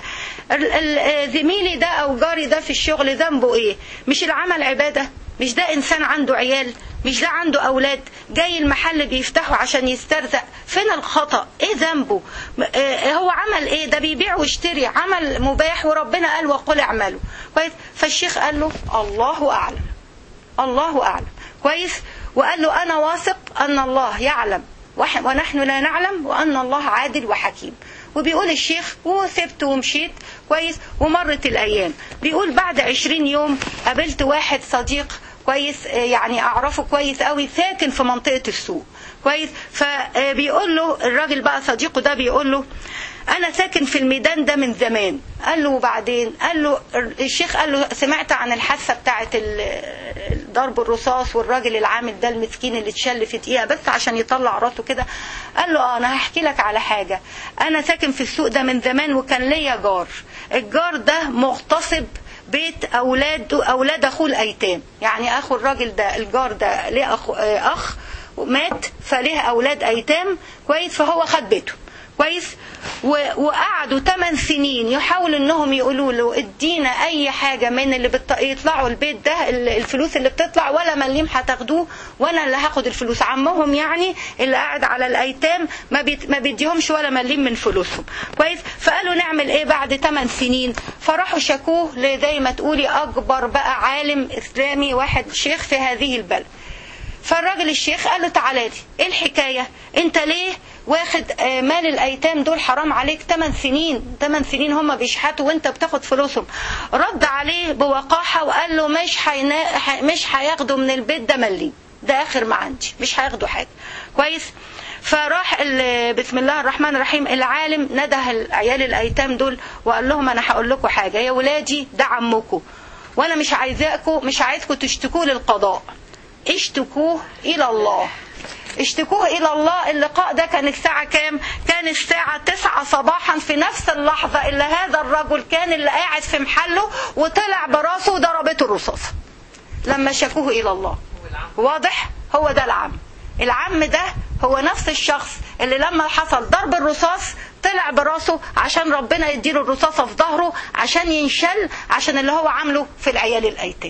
زميلي ده او جاري ده في الشغل ذنبه ايه مش العمل عباده مش ده انسان عنده عيال مش ده عنده اولاد جاي المحل بيفتحه عشان يسترزق فين الخطا ايه ذنبه اه هو عمل ايه ده بيبيع ويشتري عمل مباح وربنا قال وقل اعملوا كويس فالشيخ قال له الله اعلم الله اعلم كويس وقال له انا واثق ان الله يعلم ونحن لا نعلم وان الله عادل وحكيم وبيقول الشيخ وسبت ومشيت كويس ومرت الايام بيقول بعد عشرين يوم قابلت واحد صديق كويس آه، يعني اعرفه كويس قوي ساكن في منطقه السوق كويس فبيقول له الراجل بقى صديقه ده بيقول له انا ساكن في الميدان ده من زمان قال له وبعدين قال له الشيخ قال له سمعت عن الحادثه بتاعه ال- ضرب الرصاص والراجل العامل ده المسكين اللي اتشل في دقيقه بس عشان يطلع راسه كده قال له اه انا هحكي لك على حاجه انا ساكن في السوق ده من زمان وكان ليا جار الجار ده مغتصب بيت اولاد اولاد اخوه الايتام يعني اخو الراجل ده الجار ده ليه اخ, آه، أخ مات فليه اولاد ايتام كويس فهو خد بيته كويس و- وقعدوا 8 سنين يحاولوا انهم يقولوا له ادينا اي حاجه من اللي بت... يطلعوا البيت ده ال- الفلوس اللي بتطلع ولا مليم هتاخدوه وانا اللي هاخد الفلوس عمهم يعني اللي قاعد على الايتام ما, بيت... ما بيديهمش ولا مليم من فلوسهم كويس فقالوا نعمل ايه بعد 8 سنين فراحوا شكوه لزي ما تقولي اكبر بقى عالم اسلامي واحد شيخ في هذه البلد فالراجل الشيخ قال له تعالى لي ايه الحكايه انت ليه واخد آه، مال الايتام دول حرام عليك 8 سنين 8 سنين هم بيشحتوا وانت بتاخد فلوسهم رد عليه بوقاحه وقال له مش حينا... ح- مش هياخدوا من البيت ده مليم ده اخر ما عندي مش هياخدوا حاجه كويس فراح ال- بسم الله الرحمن الرحيم العالم نده العيال الايتام دول وقال لهم انا هقول لكم حاجه يا ولادي ده عمكم وانا مش عايزاكم مش عايزكم تشتكوه للقضاء اشتكوه الى الله اشتكوه الى الله اللقاء ده كان الساعة كام كان الساعة تسعة صباحا في نفس اللحظة اللي هذا الرجل كان اللي قاعد في محله وطلع براسه وضربته الرصاصة لما شكوه الى الله واضح هو ده العم العم ده هو نفس الشخص اللي لما حصل ضرب الرصاص طلع براسه عشان ربنا يديله الرصاصة في ظهره عشان ينشل عشان اللي هو عامله في العيال الايتام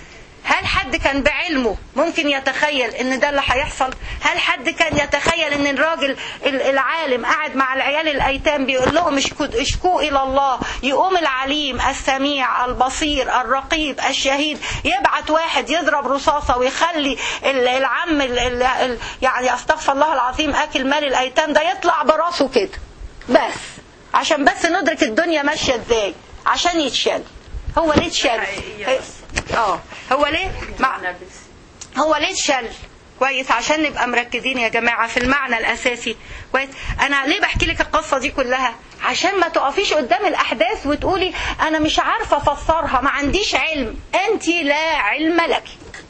هل حد كان بعلمه ممكن يتخيل ان ده اللي هيحصل هل حد كان يتخيل ان الراجل ال- العالم قاعد مع العيال الايتام بيقول لهم اشكوا اشكوا الى الله يقوم العليم السميع البصير الرقيب الشهيد يبعت واحد يضرب رصاصه ويخلي ال- العم ال- ال- ال- يعني استغفر الله العظيم اكل مال الايتام ده يطلع براسه كده بس عشان بس ندرك الدنيا ماشيه ازاي عشان يتشال هو ليه اتشال حقيقية اه هو ليه مع هو ليه اتشل كويس عشان نبقى مركزين يا جماعة في المعنى الأساسي كويس أنا ليه بحكي لك القصة دي كلها عشان ما تقفيش قدام الأحداث وتقولي أنا مش عارفة أفسرها ما عنديش علم أنت لا علم لك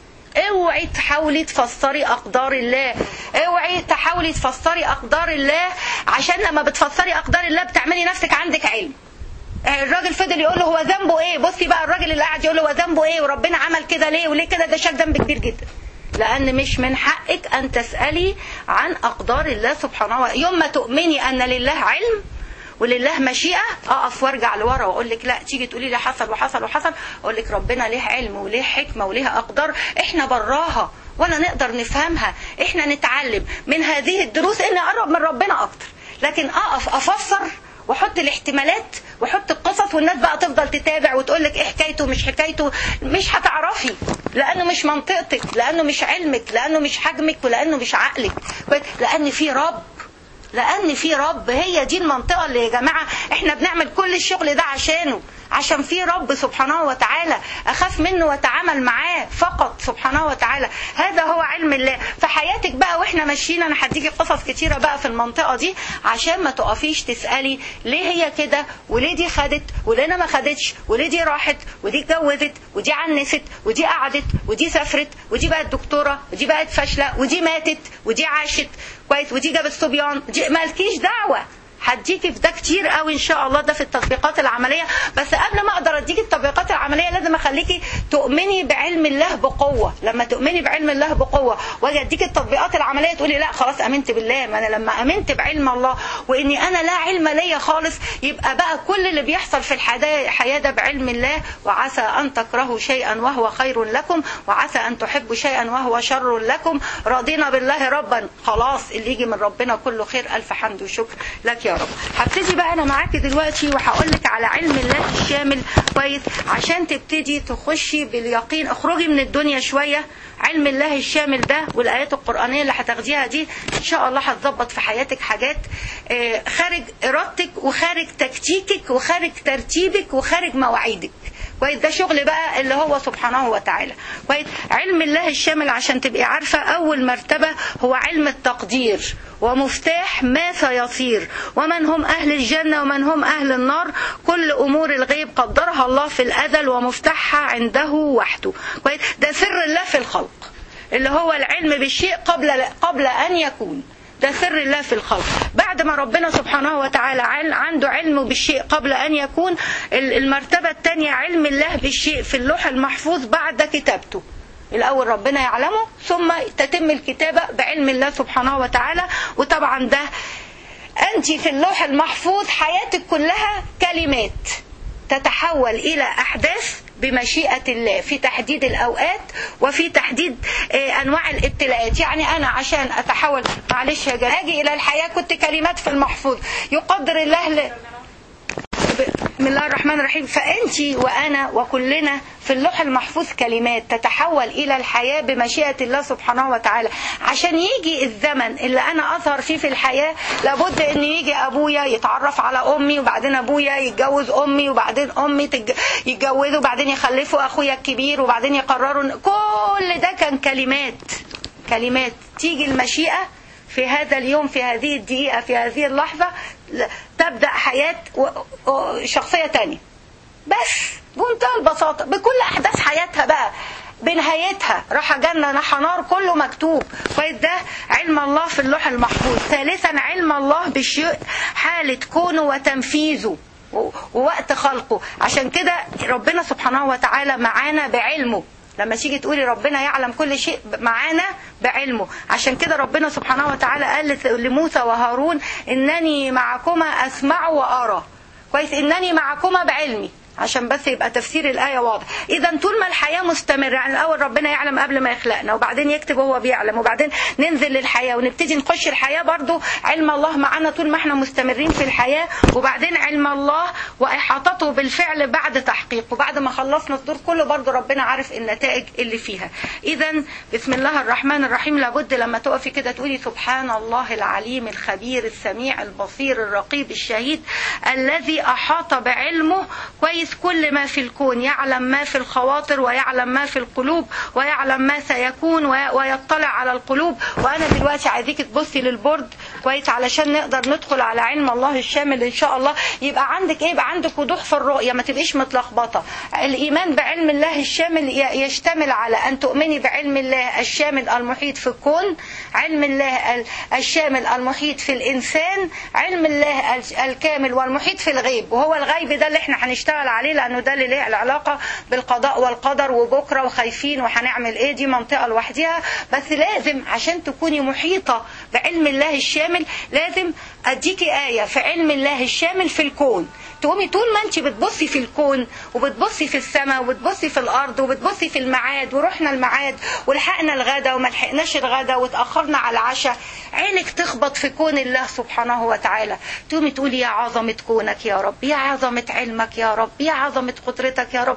اوعي تحاولي تفسري اقدار الله اوعي تحاولي تفسري اقدار الله عشان لما بتفسري اقدار الله بتعملي نفسك عندك علم الراجل فضل يقول له هو ذنبه ايه بصي بقى الراجل اللي قاعد يقول له هو ذنبه ايه وربنا عمل كده ليه وليه كده ده شال ذنب كبير جدا لان مش من حقك ان تسالي عن اقدار الله سبحانه وتعالى يوم ما تؤمني ان لله علم ولله مشيئه اقف وارجع لورا واقول لك لا تيجي تقولي لي حصل وحصل وحصل اقول لك ربنا ليه علم وليه حكمه وليه اقدار احنا براها ولا نقدر نفهمها احنا نتعلم من هذه الدروس ان اقرب من ربنا اكتر لكن اقف افسر واحط الاحتمالات واحط القصص والناس بقى تفضل تتابع وتقول لك ايه حكايته مش حكايته مش هتعرفي لانه مش منطقتك لانه مش علمك لانه مش حجمك ولانه مش عقلك لان في رب لان في رب هي دي المنطقه اللي يا جماعه احنا بنعمل كل الشغل ده عشانه عشان في رب سبحانه وتعالى اخاف منه واتعامل معاه فقط سبحانه وتعالى هذا هو علم الله في حياتك بقى واحنا ماشيين انا هديكي قصص كتيره بقى في المنطقه دي عشان ما تقفيش تسالي ليه هي كده وليه دي خدت وليه انا ما خدتش وليه دي راحت ودي اتجوزت ودي عنست ودي قعدت ودي سافرت ودي بقت دكتوره ودي بقت فاشله ودي ماتت ودي عاشت كويس ودي جابت صبيان دي مالكيش دعوه هديكي في ده كتير قوي ان شاء الله ده في التطبيقات العمليه بس قبل ما اقدر اديكي التطبيقات العمليه لازم اخليكي تؤمني بعلم الله بقوه لما تؤمني بعلم الله بقوه واجي اديكي التطبيقات العمليه تقولي لا خلاص امنت بالله ما انا لما امنت بعلم الله واني انا لا علم ليا خالص يبقى بقى كل اللي بيحصل في الحياه ده بعلم الله وعسى ان تكرهوا شيئا وهو خير لكم وعسى ان تحبوا شيئا وهو شر لكم رضينا بالله ربا خلاص اللي يجي من ربنا كله خير الف حمد وشكر لك يا يا رب هبتدي بقى انا معاكي دلوقتي وهقول لك على علم الله الشامل كويس عشان تبتدي تخشي باليقين اخرجي من الدنيا شويه علم الله الشامل ده والايات القرانيه اللي هتاخديها دي ان شاء الله هتظبط في حياتك حاجات آه، خارج ارادتك وخارج تكتيكك وخارج ترتيبك وخارج مواعيدك كويس ده شغل بقى اللي هو سبحانه وتعالى كويس علم الله الشامل عشان تبقي عارفه اول مرتبه هو علم التقدير ومفتاح ما سيصير ومن هم اهل الجنه ومن هم اهل النار كل امور الغيب قدرها الله في الازل ومفتاحها عنده وحده كويس ده سر الله في الخلق اللي هو العلم بالشيء قبل قبل ان يكون ده سر الله في الخلق بعد ما ربنا سبحانه وتعالى عل- عنده علم بالشيء قبل أن يكون ال- المرتبة الثانية علم الله بالشيء في اللوح المحفوظ بعد كتابته الأول ربنا يعلمه ثم تتم الكتابة بعلم الله سبحانه وتعالى وطبعا ده أنت في اللوح المحفوظ حياتك كلها كلمات تتحول إلى أحداث بمشيئة الله في تحديد الأوقات وفي تحديد آه، أنواع الابتلاءات يعني أنا عشان أتحول معلش يا جماعة أجي إلى الحياة كنت كلمات في المحفوظ يقدر الله ل... بسم الله الرحمن الرحيم فأنت وأنا وكلنا في اللوح المحفوظ كلمات تتحول إلى الحياة بمشيئة الله سبحانه وتعالى عشان يجي الزمن اللي أنا أظهر فيه في الحياة لابد أن يجي أبويا يتعرف على أمي وبعدين أبويا يتجوز أمي وبعدين أمي تج... يتجوزوا وبعدين يخلفوا أخويا الكبير وبعدين يقرروا إن- كل ده كان كلمات كلمات تيجي المشيئة في هذا اليوم في هذه الدقيقة في هذه اللحظة ل- تبدأ حياة و- و- شخصية تانية بس بمنتهى البساطة بكل أحداث حياتها بقى بنهايتها راح جنة راح نار كله مكتوب كويس ده علم الله في اللوح المحفوظ ثالثا علم الله بالشيء حالة كونه وتنفيذه و- ووقت خلقه عشان كده ربنا سبحانه وتعالى معانا بعلمه لما تيجي تقولي ربنا يعلم كل شيء معانا بعلمه عشان كده ربنا سبحانه وتعالى قال لموسى وهارون انني معكما اسمع وارى كويس انني معكما بعلمي عشان بس يبقى تفسير الآية واضح إذا طول ما الحياة مستمرة يعني الأول ربنا يعلم قبل ما يخلقنا وبعدين يكتب وهو بيعلم وبعدين ننزل للحياة ونبتدي نخش الحياة برضو علم الله معانا طول ما احنا مستمرين في الحياة وبعدين علم الله وإحاطته بالفعل بعد تحقيق وبعد ما خلصنا الدور كله برضو ربنا عارف النتائج اللي فيها إذا بسم الله الرحمن الرحيم لابد لما تقفي كده تقولي سبحان الله العليم الخبير السميع البصير الرقيب الشهيد الذي أحاط بعلمه كويس كل ما في الكون يعلم ما في الخواطر ويعلم ما في القلوب ويعلم ما سيكون وي- ويطلع على القلوب وأنا دلوقتي عايزيك تبصي للبورد كويس علشان نقدر ندخل على علم الله الشامل إن شاء الله يبقى عندك إيه يبقى عندك وضوح في الرؤية ما تبقيش متلخبطة الإيمان بعلم الله الشامل ي- يشتمل على أن تؤمني بعلم الله الشامل المحيط في الكون علم الله ال- الشامل المحيط في الإنسان علم الله ال- الكامل والمحيط في الغيب وهو الغيب ده اللي احنا هنشتغل عليه لأنه ده اللي له العلاقة بالقضاء والقدر وبكرة وخايفين وهنعمل ايه دي منطقة لوحدها بس لازم عشان تكوني محيطة بعلم الله الشامل لازم اديكي آية في علم الله الشامل في الكون تقومي طول ما انت بتبصي في الكون وبتبصي في السماء وبتبصي في الارض وبتبصي في الميعاد ورحنا الميعاد ولحقنا الغدا وما لحقناش الغدا واتاخرنا على العشاء عينك تخبط في كون الله سبحانه وتعالى تقومي تقولي يا عظمه كونك يا رب يا عظمه علمك يا رب يا عظمه قدرتك يا رب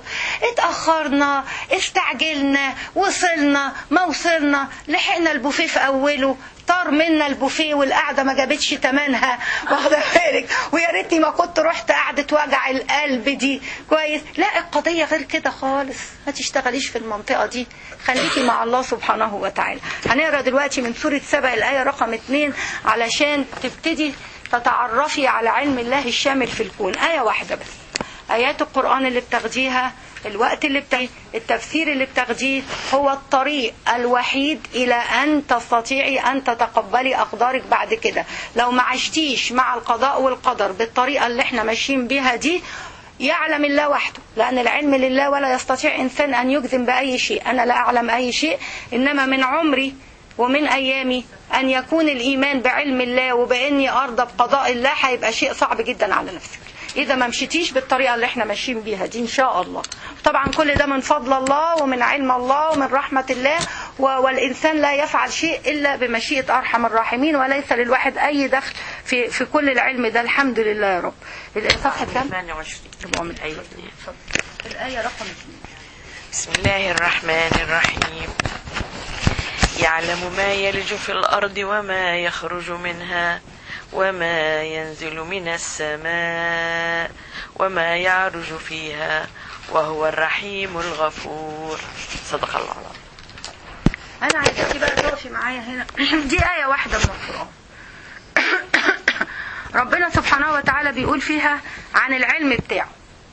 اتاخرنا استعجلنا وصلنا ما وصلنا لحقنا البوفيه في اوله طار منا البوفيه والقعده ما جابتش تمنها واخده بالك ويا ريتني ما كنت رحت قعده وجع القلب دي كويس لا القضيه غير كده خالص ما تشتغليش في المنطقه دي خليكي مع الله سبحانه وتعالى هنقرا دلوقتي من سوره سبع الايه رقم اتنين علشان تبتدي تتعرفي على علم الله الشامل في الكون ايه واحده بس ايات القران اللي بتاخديها الوقت اللي بتاخديه التفسير اللي بتاخديه هو الطريق الوحيد الى ان تستطيعي ان تتقبلي اقدارك بعد كده لو ما عشتيش مع القضاء والقدر بالطريقه اللي احنا ماشيين بيها دي يعلم الله وحده لأن العلم لله ولا يستطيع إنسان أن يجزم بأي شيء أنا لا أعلم أي شيء إنما من عمري ومن أيامي أن يكون الإيمان بعلم الله وبإني أرضى بقضاء الله هيبقى شيء صعب جدا على نفسك إذا ما مشيتيش بالطريقة اللي احنا ماشيين بيها دي إن شاء الله طبعا كل ده من فضل الله ومن علم الله ومن رحمة الله و- والإنسان لا يفعل شيء إلا بمشيئة أرحم الراحمين وليس للواحد أي دخل في في كل العلم ده الحمد لله يا رب صفحه كام 28 أيوة. الايه رقم 2 بسم الله الرحمن الرحيم يعلم ما يلج في الأرض وما يخرج منها وما ينزل من السماء وما يعرج فيها وهو الرحيم الغفور صدق الله العظيم انا عايزاكي بقى تقفي معايا هنا دي ايه واحده من القران ربنا سبحانه وتعالى بيقول فيها عن العلم بتاعه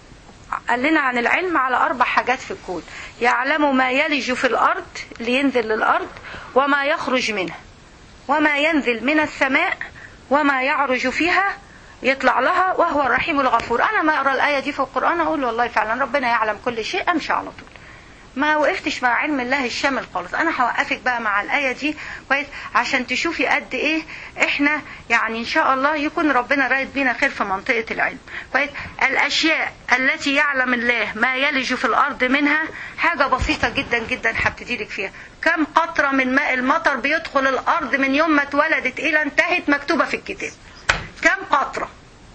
قال لنا عن العلم على اربع حاجات في الكون يعلم ما يلج في الارض لينزل للارض وما يخرج منها وما ينزل من السماء وما يعرج فيها يطلع لها وهو الرحيم الغفور انا ما اقرا الايه دي في القران اقول والله فعلا ربنا يعلم كل شيء امشي على طول ما وقفتش مع علم الله الشامل خالص انا هوقفك بقى مع الايه دي كويس عشان تشوفي قد ايه احنا يعني ان شاء الله يكون ربنا رايد بينا خير في منطقه العلم كويس الاشياء التي يعلم الله ما يلج في الارض منها حاجه بسيطه جدا جدا هبتدي لك فيها كم قطره من ماء المطر بيدخل الارض من يوم ما اتولدت الى انتهت مكتوبه في الكتاب كم قطره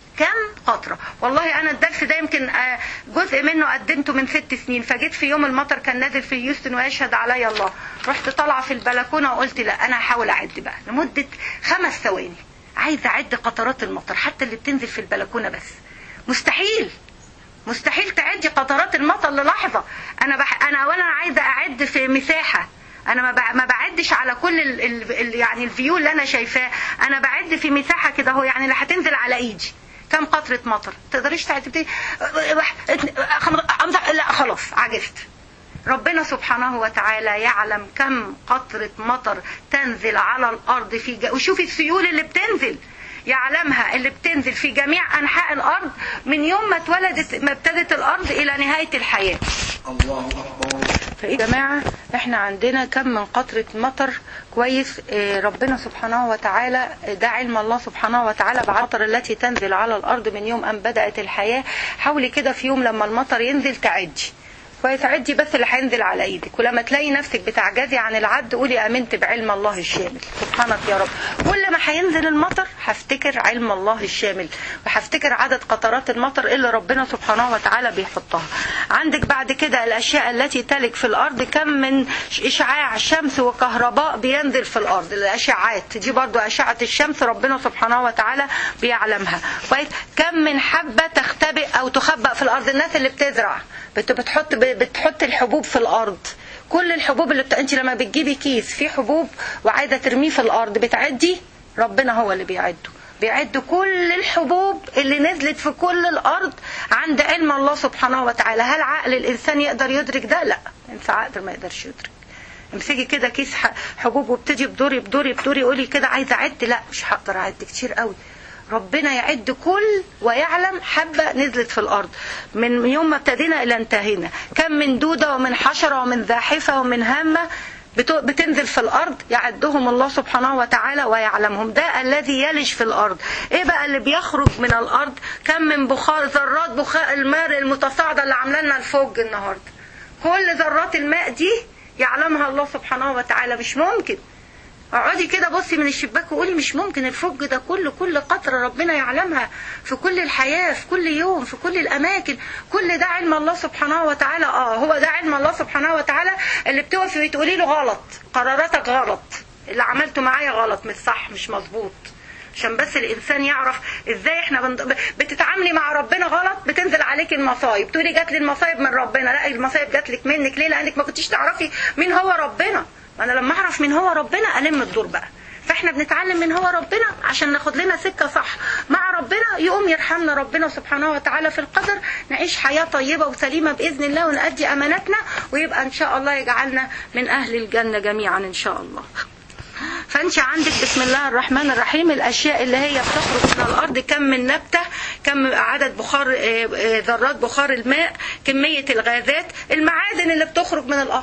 كم قطرة والله أنا الدرس ده يمكن آه، جزء منه قدمته من ست سنين فجيت في يوم المطر كان نازل في هيوستن ويشهد علي الله رحت طالعة في البلكونة وقلت لا أنا هحاول أعد بقى لمدة خمس ثواني عايزة أعد قطرات المطر حتى اللي بتنزل في البلكونة بس مستحيل مستحيل تعدي قطرات المطر للحظة أنا بح... أنا أولا عايزة أعد في مساحة انا ما بع- ما بعدش على كل ال... ال... ال... يعني الفيو اللي انا شايفاه انا بعد في مساحه كده اهو يعني اللي هتنزل على ايدي كم قطره مطر تقدريش تعدي واحد اتنين- خمس- خمسة- لا خلاص عجزت ربنا سبحانه وتعالى يعلم كم قطرة مطر تنزل على الأرض في ج... وشوفي السيول اللي بتنزل يعلمها اللي بتنزل في جميع أنحاء الأرض من يوم ما اتولدت ما ابتدت الأرض إلى نهاية الحياة الله أكبر فإيه يا جماعة احنا عندنا كم من قطرة مطر كويس اه، ربنا سبحانه وتعالى اه، ده علم الله سبحانه وتعالى بالمطر التي تنزل على الأرض من يوم أن بدأت الحياة حاولي كده في يوم لما المطر ينزل تعدي كويس عدي بس اللي هينزل على ايدك ولما تلاقي نفسك بتعجزي عن العد قولي امنت بعلم الله الشامل سبحانك يا رب كل ما هينزل المطر هفتكر علم الله الشامل وهفتكر عدد قطرات المطر اللي ربنا سبحانه وتعالى بيحطها عندك بعد كده الاشياء التي تلك في الارض كم من اشعاع شمس وكهرباء بينزل في الارض الاشعاعات دي برضو اشعه الشمس ربنا سبحانه وتعالى بيعلمها كويس كم من حبه تختبئ او تخبأ في الارض الناس اللي بتزرع بت- بتحط بتحط الحبوب في الارض كل الحبوب اللي بت... انت لما بتجيبي كيس فيه حبوب وعايزه ترميه في الارض بتعدي ربنا هو اللي بيعده بيعد كل الحبوب اللي نزلت في كل الارض عند علم الله سبحانه وتعالى هل عقل الانسان يقدر يدرك ده لا انسان عقل ما يقدرش يدرك امسكي كده كيس ح- حبوب وابتدي بدوري بدوري بدوري قولي كده عايزه اعد لا مش هقدر اعد كتير قوي ربنا يعد كل ويعلم حبة نزلت في الأرض من يوم ما ابتدينا إلى انتهينا كم من دودة ومن حشرة ومن زاحفة ومن هامة بت- بتنزل في الأرض يعدهم الله سبحانه وتعالى ويعلمهم ده الذي يلج في الأرض إيه بقى اللي بيخرج من الأرض كم من بخار ذرات بخار الماء المتصاعدة اللي عاملة لنا الفوج النهاردة كل ذرات الماء دي يعلمها الله سبحانه وتعالى مش ممكن اقعدي كده بصي من الشباك وقولي مش ممكن الفج ده كله كل قطرة ربنا يعلمها في كل الحياة في كل يوم في كل الأماكن كل ده علم الله سبحانه وتعالى اه هو ده علم الله سبحانه وتعالى اللي بتقفي وتقولي له غلط قراراتك غلط اللي عملته معايا غلط مش صح مش مظبوط عشان بس الانسان يعرف ازاي احنا بند... بتتعاملي مع ربنا غلط بتنزل عليك المصايب تقولي جات لي المصايب من ربنا لا المصايب جات لك منك ليه لانك ما كنتيش تعرفي مين هو ربنا انا لما اعرف مين هو ربنا الم الدور بقى فاحنا بنتعلم من هو ربنا عشان ناخد لنا سكه صح مع ربنا يقوم يرحمنا ربنا سبحانه وتعالى في القدر نعيش حياه طيبه وسليمه باذن الله ونأدي اماناتنا ويبقى ان شاء الله يجعلنا من اهل الجنه جميعا ان شاء الله فانت عندك بسم الله الرحمن الرحيم الاشياء اللي هي بتخرج من الارض كم من نبته كم عدد بخار آه، آه، ذرات بخار الماء كميه الغازات المعادن اللي بتخرج من الارض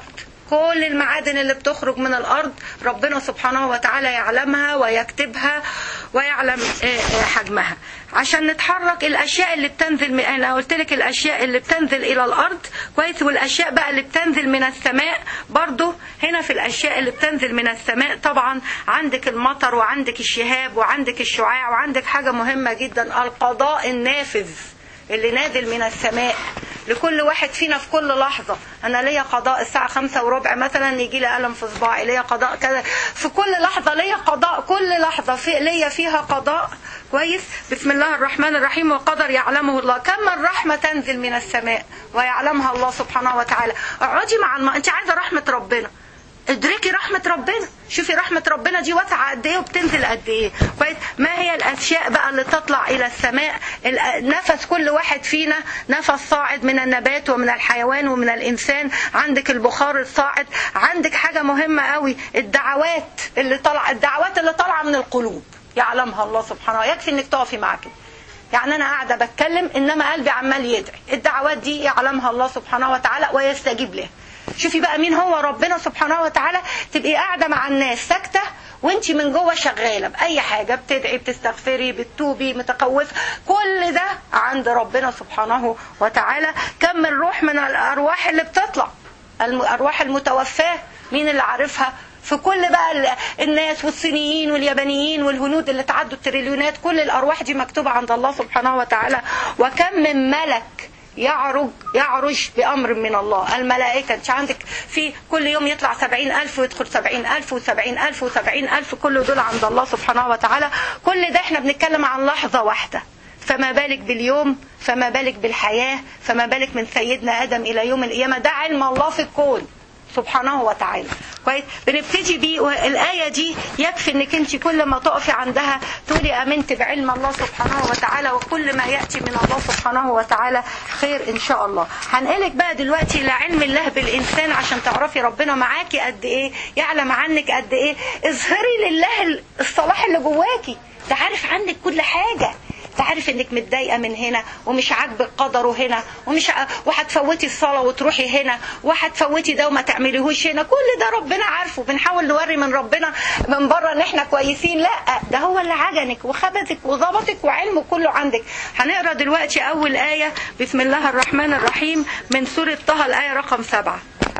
كل المعادن اللي بتخرج من الارض ربنا سبحانه وتعالى يعلمها ويكتبها ويعلم آه، آه، حجمها عشان نتحرك الاشياء اللي بتنزل من انا قلت لك الاشياء اللي بتنزل الى الارض كويس والاشياء بقى اللي بتنزل من السماء برضو هنا في الاشياء اللي بتنزل من السماء طبعا عندك المطر وعندك الشهاب وعندك الشعاع وعندك حاجه مهمه جدا القضاء النافذ اللي نازل من السماء لكل واحد فينا في كل لحظة أنا ليا قضاء الساعة خمسة وربع مثلا يجي لي ألم في صباعي ليا قضاء كذا في كل لحظة ليا قضاء كل لحظة في ليا فيها قضاء كويس بسم الله الرحمن الرحيم وقدر يعلمه الله كم من رحمة تنزل من السماء ويعلمها الله سبحانه وتعالى اقعدي مع الم... أنت عايزة رحمة ربنا ادركي رحمة ربنا شوفي رحمة ربنا دي واسعة قد ايه وبتنزل قد ايه كويس ما هي الاشياء بقى اللي تطلع الى السماء ال- نفس كل واحد فينا نفس صاعد من النبات ومن الحيوان ومن الانسان عندك البخار الصاعد عندك حاجة مهمة قوي الدعوات اللي طالعه الدعوات اللي طالعة من القلوب يعلمها الله سبحانه يكفي انك تقفي معاه كده يعني انا قاعده بتكلم انما قلبي عمال يدعي الدعوات دي يعلمها الله سبحانه وتعالى ويستجيب لها شوفي بقى مين هو ربنا سبحانه وتعالى تبقي قاعده مع الناس ساكته وانت من جوه شغاله باي حاجه بتدعي بتستغفري بتتوبي متقوفه كل ده عند ربنا سبحانه وتعالى كم من روح من الارواح اللي بتطلع الارواح المتوفاه مين اللي عارفها في كل بقى ال- الناس والصينيين واليابانيين والهنود اللي تعدوا التريليونات كل الارواح دي مكتوبه عند الله سبحانه وتعالى وكم من ملك يعرج يعرج بأمر من الله الملائكة انت عندك في كل يوم يطلع سبعين ألف ويدخل سبعين ألف وسبعين ألف وسبعين ألف كل دول عند الله سبحانه وتعالى كل ده احنا بنتكلم عن لحظة واحدة فما بالك باليوم فما بالك بالحياة فما بالك من سيدنا آدم إلى يوم القيامة ده علم الله في الكون سبحانه وتعالى كويس بنبتدي بيه والآية دي يكفي انك انت كل ما تقفي عندها تقولي امنت بعلم الله سبحانه وتعالى وكل ما يأتي من الله سبحانه وتعالى خير ان شاء الله هنقلك بقى دلوقتي لعلم الله بالانسان عشان تعرفي ربنا معاكي قد ايه يعلم عنك قد ايه اظهري لله الصلاح اللي جواكي ده عارف عنك كل حاجة تعرف انك متضايقه من هنا ومش عاجبك قدره هنا ومش ع- وهتفوتي الصلاه وتروحي هنا وهتفوتي ده وما تعمليهوش هنا كل ده ربنا عارفه بنحاول نوري من ربنا من بره ان احنا كويسين لا ده هو اللي عجنك وخبزك وظبطك وعلمه كله عندك هنقرا دلوقتي اول ايه بسم الله الرحمن الرحيم من سوره طه الايه رقم سبعة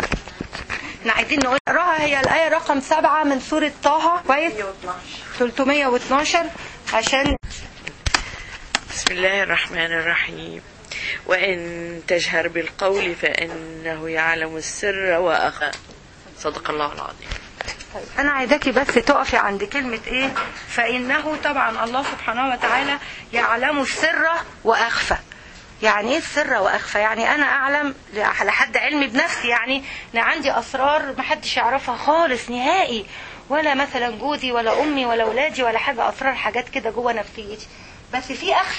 احنا عايزين نقراها هي الايه رقم سبعة من سوره طه كويس 312 عشان بسم الله الرحمن الرحيم وإن تجهر بالقول فإنه يعلم السر وأخفى صدق الله العظيم طيب انا عايزاكي بس تقفي عند كلمة ايه فانه طبعا الله سبحانه وتعالى يعلم السر واخفى يعني ايه السر واخفى يعني انا اعلم على حد علمي بنفسي يعني ان عندي اسرار محدش يعرفها خالص نهائي ولا مثلا جوزي ولا امي ولا اولادي ولا حاجه اسرار حاجات كده جوه نفسيتي بس في اخفى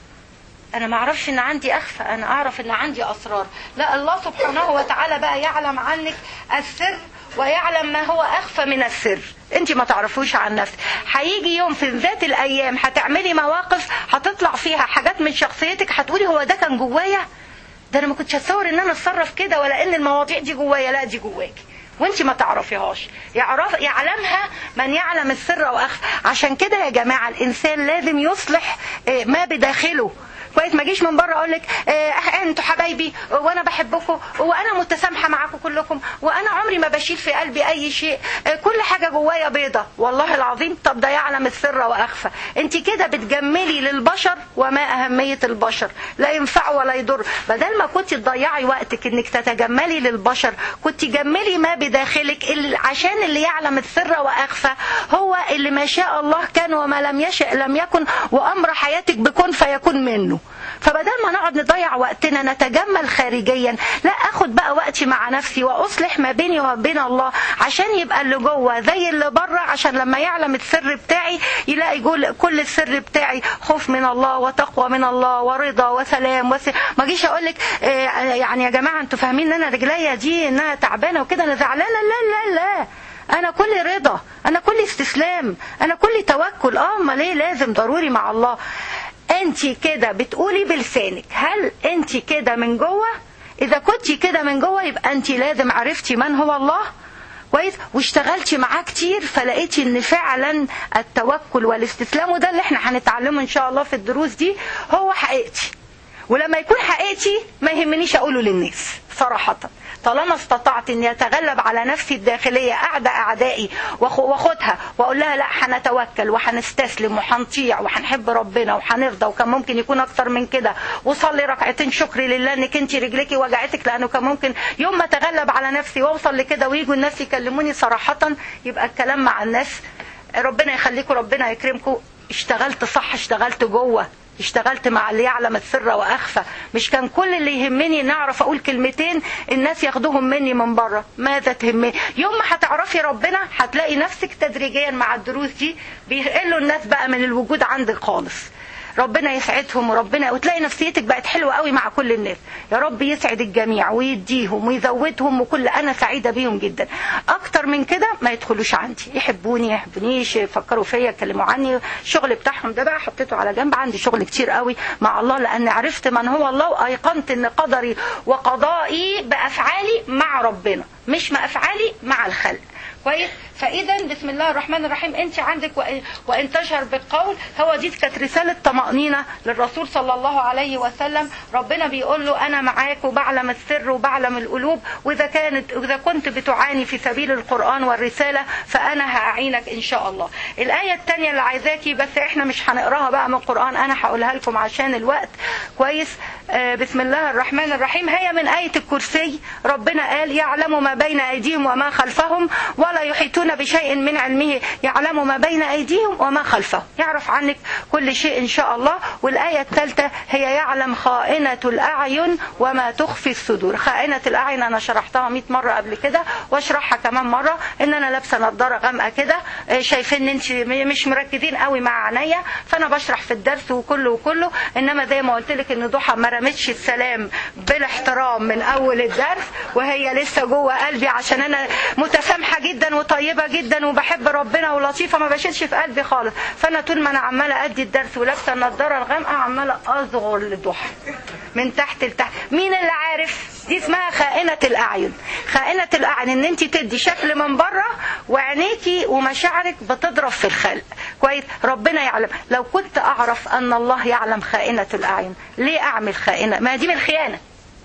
انا ما اعرفش ان عندي اخفى انا اعرف ان عندي اسرار لا الله سبحانه وتعالى بقى يعلم عنك السر ويعلم ما هو اخفى من السر انت ما تعرفوش عن نفسك هيجي يوم في ذات الايام هتعملي مواقف هتطلع فيها حاجات من شخصيتك هتقولي هو ده كان جوايا ده انا ما كنتش اتصور ان انا اتصرف كده ولا ان المواضيع دي جوايا لا دي جواكي وانت ما تعرفيهاش يعرف يعلمها من يعلم السر واخفى عشان كده يا جماعه الانسان لازم يصلح آه، ما بداخله كويس ما اجيش من بره اقول لك آه انتوا حبايبي وانا بحبكم وانا متسامحه معاكم كلكم وانا عمري ما بشيل في قلبي اي شيء آه كل حاجه جوايا بيضه والله العظيم طب ده يعلم السر واخفى انت كده بتجملي للبشر وما اهميه البشر لا ينفع ولا يضر بدل ما كنت تضيعي وقتك انك تتجملي للبشر كنت جملي ما بداخلك اللي عشان اللي يعلم السر واخفى هو اللي ما شاء الله كان وما لم يشاء لم يكن وامر حياتك بكون فيكون منه فبدل ما نقعد نضيع وقتنا نتجمل خارجيا لا اخد بقى وقتي مع نفسي واصلح ما بيني وبين الله عشان يبقى اللي جوه زي اللي بره عشان لما يعلم السر بتاعي يلاقي يقول كل السر بتاعي خوف من الله وتقوى من الله ورضا وسلام وس... ما اجيش اقول لك يعني يا جماعه انتوا فاهمين ان انا رجليا دي انها تعبانه وكده انا زعلانه لا لا لا انا كل رضا انا كل استسلام انا كل توكل اه امال ليه لازم ضروري مع الله انت كده بتقولي بلسانك هل انت كده من جوه اذا كنت كده من جوه يبقى انت لازم عرفتي من هو الله كويس واشتغلتي معاه كتير فلقيتي ان فعلا التوكل والاستسلام وده اللي احنا هنتعلمه ان شاء الله في الدروس دي هو حقيقتي ولما يكون حقيقتي ما يهمنيش اقوله للناس صراحه طالما استطعت اني اتغلب على نفسي الداخليه اعدى اعدائي وأخ- واخدها واقول لها لا هنتوكل وهنستسلم وهنطيع وهنحب ربنا وهنرضى وكان ممكن يكون اكتر من كده وصلي ركعتين شكر لله انك انت رجليكي وجعتك لانه كان ممكن يوم ما اتغلب على نفسي واوصل لكده ويجوا الناس يكلموني صراحه يبقى الكلام مع الناس ربنا يخليكم ربنا يكرمكم اشتغلت صح اشتغلت جوه اشتغلت مع اللي يعلم السر واخفى مش كان كل اللي يهمني ان اعرف اقول كلمتين الناس ياخدوهم مني من بره ماذا تهمني يوم ما هتعرفي ربنا هتلاقي نفسك تدريجيا مع الدروس دي بيقلوا الناس بقى من الوجود عندك خالص ربنا يسعدهم وربنا وتلاقي نفسيتك بقت حلوه قوي مع كل الناس يا رب يسعد الجميع ويديهم ويزودهم وكل انا سعيده بيهم جدا اكتر من كده ما يدخلوش عندي يحبوني يحبونيش يفكروا فيا يتكلموا عني الشغل بتاعهم ده بقى حطيته على جنب عندي شغل كتير قوي مع الله لان عرفت من هو الله وايقنت ان قدري وقضائي بافعالي مع ربنا مش مع افعالي مع الخلق كويس فاذا بسم الله الرحمن الرحيم انت عندك وإن- وان تشهر بالقول هو دي كانت رساله طمانينه للرسول صلى الله عليه وسلم ربنا بيقول له انا معاك وبعلم السر وبعلم القلوب واذا كانت اذا كنت بتعاني في سبيل القران والرساله فانا هاعينك ان شاء الله الايه الثانيه اللي عايزاكي بس احنا مش هنقراها بقى من القران انا هقولها لكم عشان الوقت كويس آه بسم الله الرحمن الرحيم هي من ايه الكرسي ربنا قال يعلم ما بين ايديهم وما خلفهم ولا يحيطون بشيء من علمه يعلم ما بين ايديهم وما خلفهم يعرف عنك كل شيء ان شاء الله والايه الثالثه هي يعلم خائنه الاعين وما تخفي الصدور خائنه الاعين انا شرحتها 100 مره قبل كده واشرحها كمان مره ان انا لابسه نظاره غامقه كده آه، شايفين ان انت مش مركزين قوي مع عينيا فانا بشرح في الدرس وكله وكله انما زي ما قلت لك ان ضحى ما رمتش السلام بالاحترام من اول الدرس وهي لسه جوه قلبي عشان انا متسامحه جدا وطيبه جدا وبحب ربنا ولطيفه ما بشيلش في قلبي خالص فانا طول ما انا عماله ادي الدرس ولابسه النضاره الغامقه عماله اصغر لضحى من تحت لتحت مين اللي عارف دي اسمها خائنة الأعين خائنة الأعين إن أنت تدي شكل من بره وعينيكي ومشاعرك بتضرب في الخلق كويس ربنا يعلم لو كنت أعرف أن الله يعلم خائنة الأعين ليه أعمل خائنة ما دي من الخيانة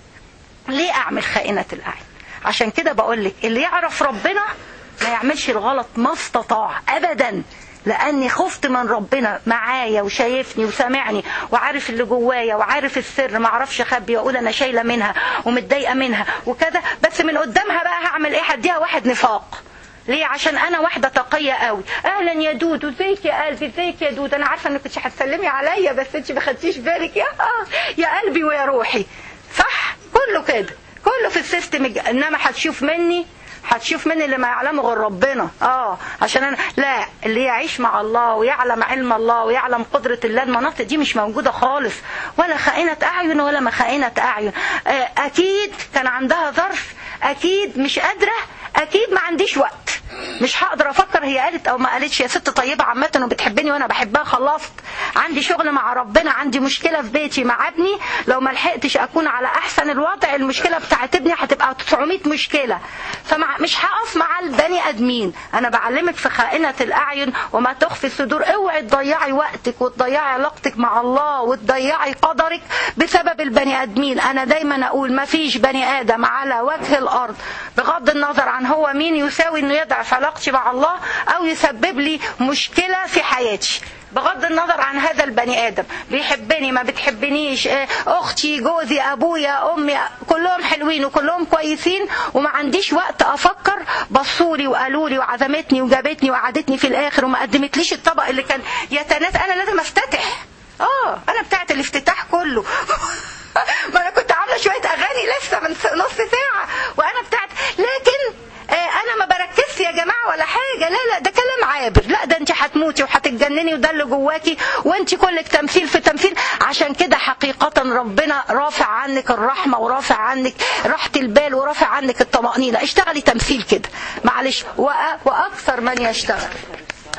ليه أعمل خائنة الأعين عشان كده بقول لك اللي يعرف ربنا ما يعملش الغلط ما استطاع أبدا لاني خفت من ربنا معايا وشايفني وسامعني وعارف اللي جوايا وعارف السر ما اعرفش اخبي واقول انا شايله منها ومتضايقه منها وكذا بس من قدامها بقى هعمل ايه هديها واحد نفاق ليه عشان انا واحده تقيه قوي اهلا يا دود وازيك يا قلبي ازيك يا دود انا عارفه انك كنت هتسلمي عليا بس انت ما خدتيش بالك يا يا قلبي ويا روحي صح كله كده كله في السيستم الج- انما هتشوف مني هتشوف مني اللي ما يعلمه غير ربنا اه عشان انا لا اللي يعيش مع الله ويعلم علم الله ويعلم قدرة الله المناطق دي مش موجودة خالص ولا خائنة اعين ولا ما خائنة اعين آه اكيد كان عندها ظرف اكيد مش قادرة اكيد ما عنديش وقت مش هقدر افكر هي قالت او ما قالتش يا ست طيبه عامه وبتحبني وانا بحبها خلصت عندي شغل مع ربنا عندي مشكله في بيتي مع ابني لو ما لحقتش اكون على احسن الوضع المشكله بتاعت ابني هتبقى 900 مشكله فمع مش هقف مع البني ادمين انا بعلمك في خائنه الاعين وما تخفي الصدور اوعي تضيعي وقتك وتضيعي علاقتك مع الله وتضيعي قدرك بسبب البني ادمين انا دايما اقول ما فيش بني ادم على وجه الارض بغض النظر عن هو مين يساوي انه يضعف علاقتي مع الله او يسبب لي مشكله في حياتي بغض النظر عن هذا البني ادم بيحبني ما بتحبنيش آه، اختي جوزي ابويا امي كلهم حلوين وكلهم كويسين وما عنديش وقت افكر بصولي وقالوا لي وعزمتني وجابتني وقعدتني في الاخر وما قدمتليش الطبق اللي كان يتناسب انا لازم افتتح اه انا بتاعت الافتتاح كله ما انا كنت عامله شويه اغاني لسه من س- نص ساعه وانا بتاعت لكن آه، انا ما بركزش يا جماعه ولا حاجه لا لا ده كلام عابر لا ده انت هتموتي وهتتجنني وده اللي جواكي وانت كلك تمثيل في تمثيل عشان كده حقيقه ربنا رافع عنك الرحمه ورافع عنك راحه البال ورافع عنك الطمانينه اشتغلي تمثيل كده معلش وأ- واكثر من يشتغل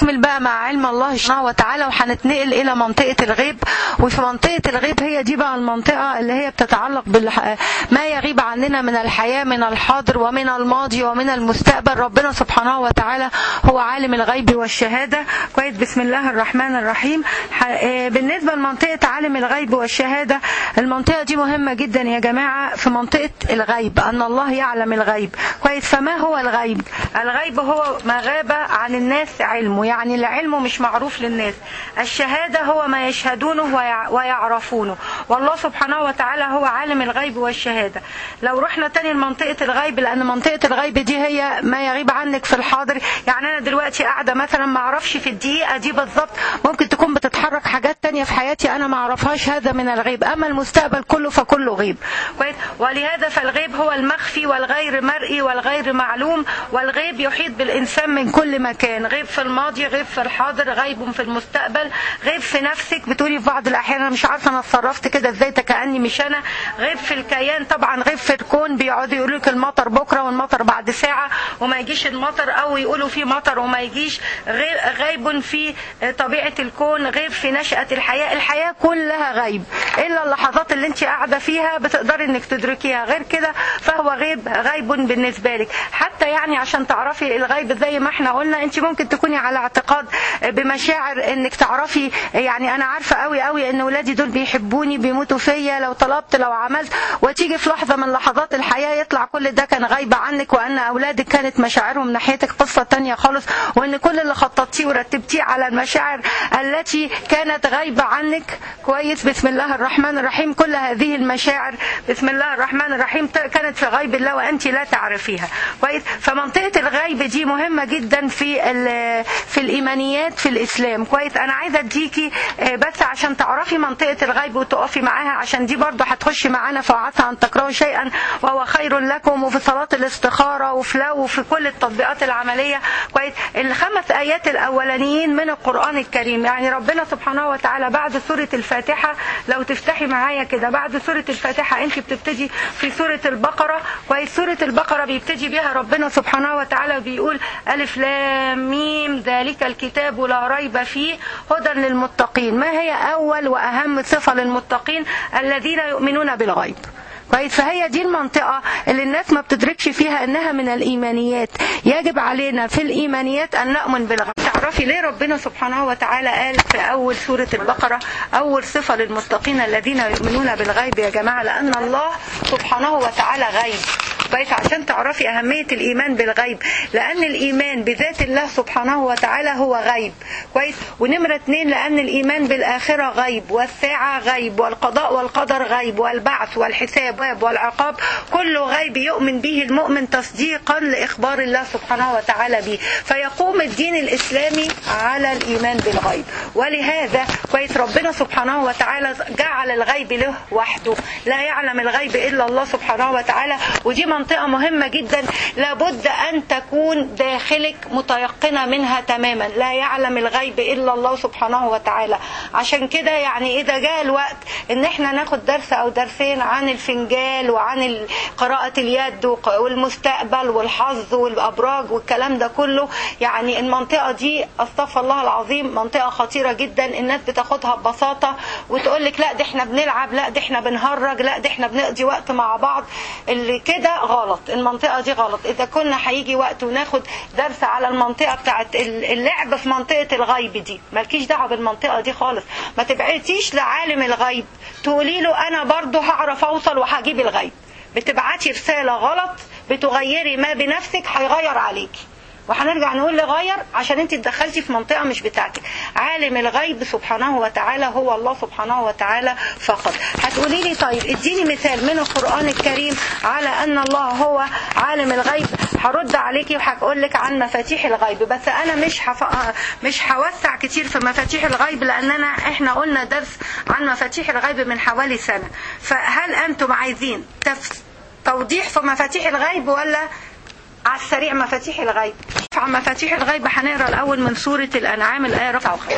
هنكمل بقى مع علم الله سبحانه وتعالى وهنتنقل الى منطقه الغيب وفي منطقه الغيب هي دي بقى المنطقه اللي هي بتتعلق بالح... ما يغيب عننا من الحياه من الحاضر ومن الماضي ومن المستقبل ربنا سبحانه وتعالى هو عالم الغيب والشهاده كويس بسم الله الرحمن الرحيم ح... آه، بالنسبه لمنطقه عالم الغيب والشهاده المنطقه دي مهمه جدا يا جماعه في منطقه الغيب ان الله يعلم الغيب كويس فما هو الغيب الغيب هو ما غاب عن الناس علمه يعني اللي علمه مش معروف للناس الشهاده هو ما يشهدونه ويع- ويعرفونه والله سبحانه وتعالى هو عالم الغيب والشهاده لو رحنا تاني لمنطقه الغيب لان منطقه الغيب دي هي ما يغيب عنك في الحاضر يعني انا دلوقتي قاعده مثلا ما اعرفش في الدقيقه دي بالظبط ممكن تكون بتتحرك حاجات تانية في حياتي انا ما اعرفهاش هذا من الغيب اما المستقبل كله فكله غيب كويس ولهذا فالغيب هو المخفي والغير مرئي والغير معلوم والغيب يحيط بالانسان من كل مكان غيب في الماضي غيب في الحاضر غيب في المستقبل غيب في نفسك بتقولي في بعض الاحيان انا مش عارفه انا اتصرفت كده ازاي كاني مش انا غيب في الكيان طبعا غيب في الكون بيقعدوا يقولوا لك المطر بكره والمطر بعد ساعه وما يجيش المطر او يقولوا في مطر وما يجيش غيب غيب في طبيعه الكون غيب في نشاه الحياه الحياه كلها غيب الا اللحظات اللي انت قاعده فيها بتقدري انك تدركيها غير كده فهو غيب غيب بالنسبه لك حتى يعني عشان تعرفي الغيب زي ما احنا قلنا انت ممكن تكوني على اعتقاد بمشاعر انك تعرفي يعني انا عارفه قوي قوي ان ولادي دول بيحبوني بيموتوا فيا لو طلبت لو عملت وتيجي في لحظه من لحظات الحياه يطلع كل ده كان غايب عنك وان اولادك كانت مشاعرهم ناحيتك قصه تانية خالص وان كل اللي خططتيه ورتبتيه على المشاعر التي كانت غايبه عنك كويس بسم الله الرحمن الرحيم كل هذه المشاعر بسم الله الرحمن الرحيم ت- كانت في غيب الله وانت لا تعرفيها كويس فمنطقه الغيب دي مهمه جدا في ال- في الايمانيات في الاسلام كويس انا عايزه اديكي آه، بس عشان تعرفي منطقه الغيب وتقفي معاها عشان دي برضه هتخشي معانا فعسى ان تكرهوا شيئا وهو خير لكم وفي صلاه الاستخاره وفي لو وفي كل التطبيقات العمليه كويس الخمس ايات الاولانيين من القران الكريم يعني ربنا سبحانه وتعالى بعد سوره الفاتحه لو تفتحي معايا كده بعد سوره الفاتحه انت بتبتدي في سوره البقره كويس سوره البقره بيبتدي بها ربنا سبحانه وتعالى بيقول الف لام ميم ذلك الكتاب لا ريب فيه هدى للمتقين ما هي اول واهم صفه للمتقين الذين يؤمنون بالغيب كويس فهي دي المنطقة اللي الناس ما بتدركش فيها انها من الايمانيات يجب علينا في الايمانيات ان نؤمن بالغيب تعرفي ليه ربنا سبحانه وتعالى قال في اول سورة البقرة اول صفة للمتقين الذين يؤمنون بالغيب يا جماعة لان الله سبحانه وتعالى غيب كويس عشان تعرفي أهمية الإيمان بالغيب لأن الإيمان بذات الله سبحانه وتعالى هو غيب كويس ونمرة اتنين لأن الإيمان بالآخرة غيب والساعة غيب والقضاء والقدر غيب والبعث والحساب والعقاب كله غيب يؤمن به المؤمن تصديقا لإخبار الله سبحانه وتعالى به فيقوم الدين الإسلامي على الإيمان بالغيب ولهذا كويس ربنا سبحانه وتعالى جعل الغيب له وحده لا يعلم الغيب إلا الله سبحانه وتعالى ودي منطقة مهمة جدا لابد أن تكون داخلك متيقنة منها تماما لا يعلم الغيب إلا الله سبحانه وتعالى عشان كده يعني إذا جاء الوقت إن إحنا ناخد درس أو درسين عن الفنجال وعن قراءة اليد والمستقبل والحظ والأبراج والكلام ده كله يعني المنطقة دي استغفر الله العظيم منطقة خطيرة جدا الناس بتاخدها ببساطة وتقول لك لا ده احنا بنلعب لا ده احنا بنهرج لا ده احنا بنقضي وقت مع بعض اللي كده غلط المنطقة دي غلط إذا كنا هيجي وقت وناخد درس على المنطقة بتاعت اللعب في منطقة الغيب دي مالكيش دعوة بالمنطقة دي خالص ما تبعتيش لعالم الغيب تقولي له أنا برضه هعرف أوصل وهجيب الغيب بتبعتي رسالة غلط بتغيري ما بنفسك هيغير عليكي وهنرجع نقول لغير عشان انت اتدخلتي في منطقه مش بتاعتك عالم الغيب سبحانه وتعالى هو الله سبحانه وتعالى فقط هتقولي لي طيب اديني مثال من القران الكريم على ان الله هو عالم الغيب هرد عليكي وهقول لك عن مفاتيح الغيب بس انا مش حف... مش هوسع كتير في مفاتيح الغيب لاننا احنا قلنا درس عن مفاتيح الغيب من حوالي سنه فهل انتم عايزين تف... توضيح في مفاتيح الغيب ولا على السريع مفاتيح الغيب عن مفاتيح الغيب هنقرا الاول من سوره الانعام الايه رقم 59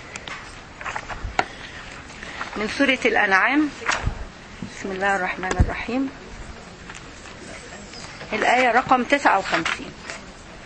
من سوره الانعام بسم الله الرحمن الرحيم الايه رقم 59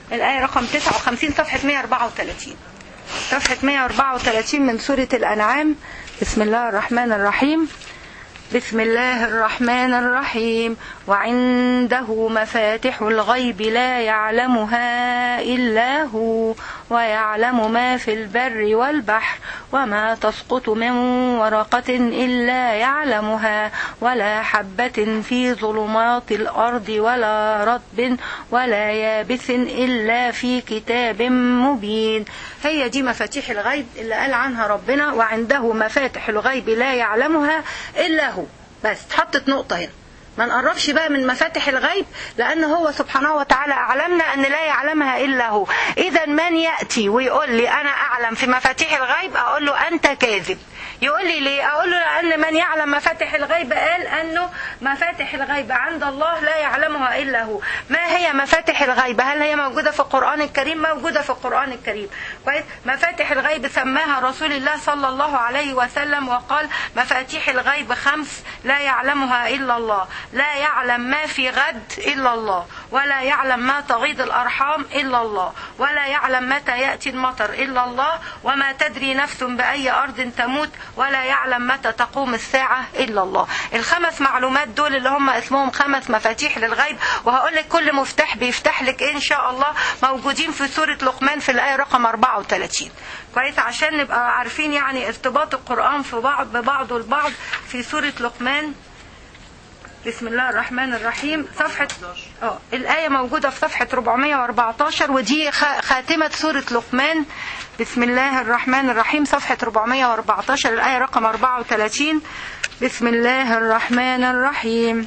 الآية رقم 59 صفحة 134 صفحة 134 من سورة الأنعام بسم الله الرحمن الرحيم بسم الله الرحمن الرحيم وعنده مفاتح الغيب لا يعلمها إلا هو ويعلم ما في البر والبحر وما تسقط من ورقة إلا يعلمها ولا حبة في ظلمات الأرض ولا رطب ولا يابس إلا في كتاب مبين هي دي مفاتيح الغيب اللي قال عنها ربنا وعنده مفاتح الغيب لا يعلمها إلا هو بس حطت نقطة هنا ما نقربش بقى من مفاتح الغيب لأن هو سبحانه وتعالى أعلمنا أن لا يعلمها إلا هو إذا من يأتي ويقول لي أنا أعلم في مفاتيح الغيب أقول له أنت كاذب يقول لي ليه أقول له لأن من يعلم مفاتح الغيب قال أنه مفاتح الغيب عند الله لا يعلمها إلا هو ما هي مفاتح الغيب هل هي موجودة في القرآن الكريم موجودة في القرآن الكريم كويس مفاتح الغيب سماها رسول الله صلى الله عليه وسلم وقال مفاتيح الغيب خمس لا يعلمها إلا الله لا يعلم ما في غد إلا الله ولا يعلم ما تغيض الأرحام إلا الله ولا يعلم متى يأتي المطر إلا الله وما تدري نفس بأي أرض تموت ولا يعلم متى تقوم الساعة إلا الله الخمس معلومات دول اللي هم اسمهم خمس مفاتيح للغيب وهقول لك كل مفتاح بيفتح لك إن شاء الله موجودين في سورة لقمان في الآية رقم 34 كويس عشان نبقى عارفين يعني ارتباط القرآن في بعض ببعضه البعض في سورة لقمان بسم الله الرحمن الرحيم صفحة اه الآية موجودة في صفحة 414 ودي خاتمة سورة لقمان بسم الله الرحمن الرحيم صفحة 414 الآية رقم 34 بسم الله الرحمن الرحيم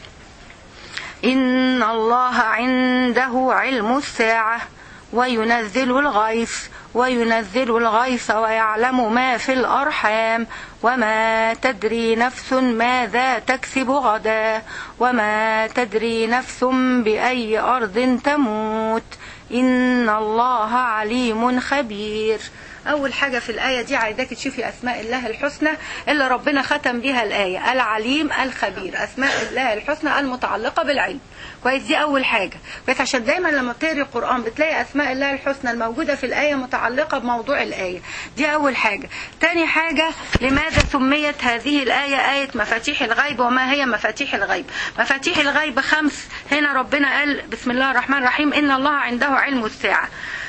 إن الله عنده علم الساعة وينزل الغيث وينزل الغيث ويعلم ما في الأرحام وما تدري نفس ماذا تكسب غدا وما تدري نفس بأي أرض تموت إن الله عليم خبير أول حاجة في الآية دي عايزاك تشوفي أسماء الله الحسنى اللي ربنا ختم بها الآية العليم الخبير أسماء الله الحسنى المتعلقة بالعلم كويس دي أول حاجة كويس عشان دايما لما بتقري القرآن بتلاقي أسماء الله الحسنى الموجودة في الآية متعلقة بموضوع الآية دي أول حاجة تاني حاجة لماذا سميت هذه الآية آية مفاتيح الغيب وما هي مفاتيح الغيب مفاتيح الغيب خمس هنا ربنا قال بسم الله الرحمن الرحيم إن الله عنده علم الساعة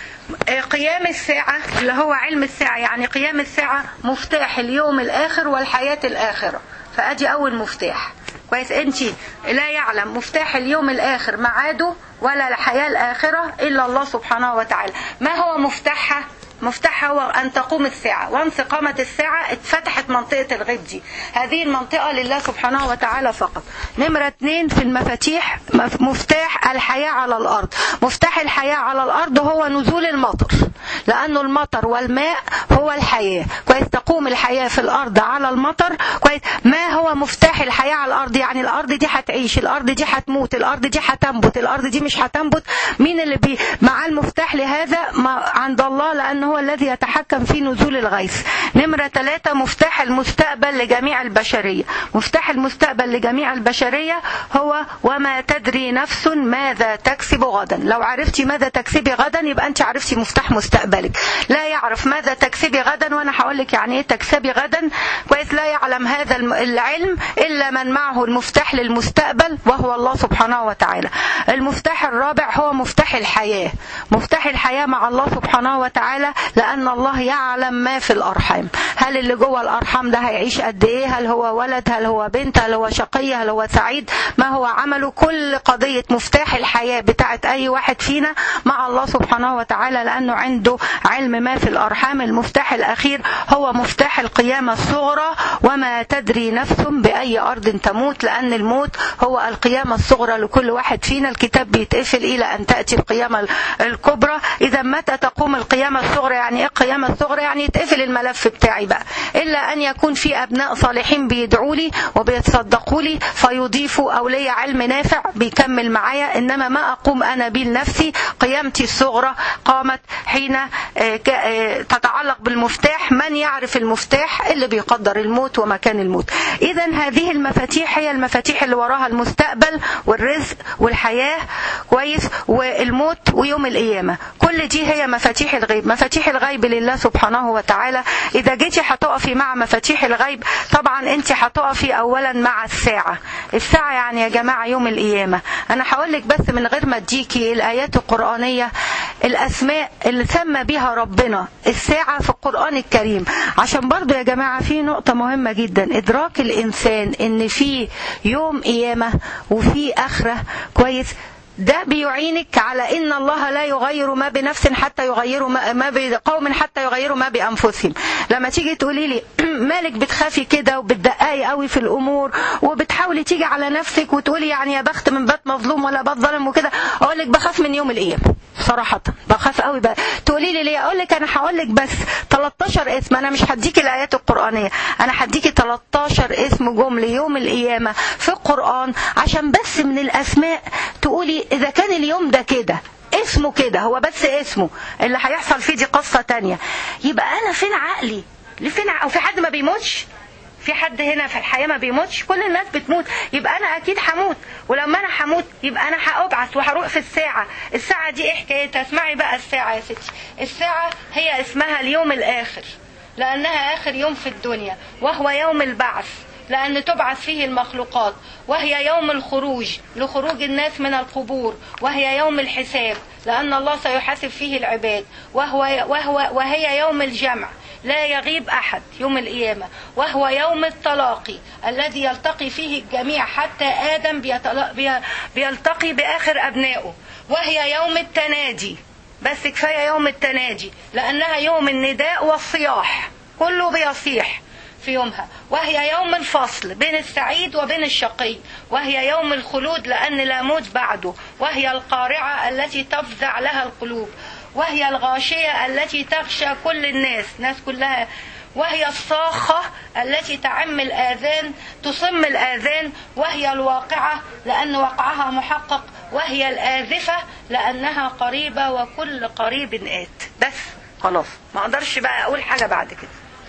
قيام الساعة اللي هو علم الساعة يعني قيام الساعة مفتاح اليوم الآخر والحياة الآخرة فأدي أول مفتاح كويس انت لا يعلم مفتاح اليوم الآخر معاده ولا الحياة الآخرة إلا الله سبحانه وتعالى ما هو مفتاحها مفتاحها هو أن تقوم الساعة وانس قامت الساعة اتفتحت منطقة الغيب دي هذه المنطقة لله سبحانه وتعالى فقط نمرة اتنين في المفاتيح مفتاح الحياة على الأرض مفتاح الحياة على الأرض هو نزول المطر لأنه المطر والماء هو الحياة كويس تقوم الحياة في الأرض على المطر كويس ما هو مفتاح الحياة على الأرض يعني الأرض دي هتعيش الأرض دي هتموت الأرض دي هتنبت الأرض دي مش هتنبت مين اللي بي مع المفتاح لهذا ما عند الله لأنه هو الذي يتحكم في نزول الغيث نمرة ثلاثة مفتاح المستقبل لجميع البشرية مفتاح المستقبل لجميع البشرية هو وما تدري نفس ماذا تكسب غدا لو عرفتي ماذا تكسبي غدا يبقى أنت عرفتي مفتاح مستقبلك لا يعرف ماذا تكسبي غدا وأنا هقول لك يعني إيه تكسبي غدا كويس لا يعلم هذا العلم إلا من معه المفتاح للمستقبل وهو الله سبحانه وتعالى المفتاح الرابع هو مفتاح الحياة مفتاح الحياة مع الله سبحانه وتعالى لأن الله يعلم ما في الأرحام هل اللي جوه الأرحام ده هيعيش قد إيه هل هو ولد هل هو بنت هل هو شقي هل هو سعيد ما هو عمله كل قضية مفتاح الحياة بتاعت أي واحد فينا مع الله سبحانه وتعالى لأنه عنده علم ما في الأرحام المفتاح الأخير هو مفتاح القيامة الصغرى وما تدري نفس بأي أرض تموت لأن الموت هو القيامة الصغرى لكل واحد فينا الكتاب بيتقفل إلى أن تأتي القيامة الكبرى إذا متى تقوم القيامة الصغرى يعني إيه القيامة الصغرى يعني يتقفل الملف بتاعي بقى الا ان يكون في ابناء صالحين بيدعوا لي وبيتصدقوا لي فيضيفوا او لي علم نافع بيكمل معايا انما ما اقوم انا به لنفسي قيامتي الصغرى قامت حين آه، ك- آه، تتعلق بالمفتاح من يعرف المفتاح اللي بيقدر الموت ومكان الموت اذا هذه المفاتيح هي المفاتيح اللي وراها المستقبل والرزق والحياه كويس والموت ويوم القيامه كل دي هي مفاتيح الغيب مفاتيح الغيب لله سبحانه وتعالى اذا جيتي هتقفي مع مفاتيح الغيب طبعا انت هتقفي اولا مع الساعه الساعه يعني يا جماعه يوم القيامه انا هقول لك بس من غير ما اديكي الايات القرانيه الاسماء اللي سمى بها ربنا الساعه في القران الكريم عشان برضو يا جماعه في نقطه مهمه جدا ادراك الانسان ان في يوم قيامه وفي اخره كويس ده بيعينك على ان الله لا يغير ما بنفس حتى يغيروا ما ما بقوم حتى يغيروا ما بانفسهم لما تيجي تقولي لي مالك بتخافي كده وبتدققي قوي في الامور وبتحاولي تيجي على نفسك وتقولي يعني يا بخت من بات مظلوم ولا بات ظالم وكده اقول لك بخاف من يوم القيامه صراحة بخاف قوي بقى تقولي لي ليه اقول لك انا هقول لك بس 13 اسم انا مش هديكي الايات القرآنية انا هديكي 13 اسم جملة يوم القيامة في القرآن عشان بس من الاسماء تقولي اذا كان اليوم ده كده اسمه كده هو بس اسمه اللي هيحصل فيه دي قصة تانية يبقى انا فين عقلي فين ع... او في حد ما بيموتش في حد هنا في الحياه ما بيموتش كل الناس بتموت يبقى انا اكيد هموت ولما انا هموت يبقى انا هابعث وهروح في الساعه الساعه دي ايه حكايتها اسمعي بقى الساعه يا ستي الساعه هي اسمها اليوم الاخر لانها اخر يوم في الدنيا وهو يوم البعث لأن تبعث فيه المخلوقات وهي يوم الخروج لخروج الناس من القبور وهي يوم الحساب لأن الله سيحاسب فيه العباد وهو, وهو وهي يوم الجمع لا يغيب أحد يوم القيامة وهو يوم التلاقي الذي يلتقي فيه الجميع حتى آدم بيتلا- بي- بيلتقي بآخر أبنائه وهي يوم التنادي بس كفاية يوم التنادي لأنها يوم النداء والصياح كله بيصيح في يومها وهي يوم الفصل بين السعيد وبين الشقي وهي يوم الخلود لأن لا موت بعده وهي القارعة التي تفزع لها القلوب وهي الغاشية التي تغشى كل الناس ناس كلها وهي الصاخة التي تعم الآذان تصم الآذان وهي الواقعة لأن وقعها محقق وهي الآذفة لأنها قريبة وكل قريب آت بس خلاص ما أقدرش بقى أقول حاجة بعد كده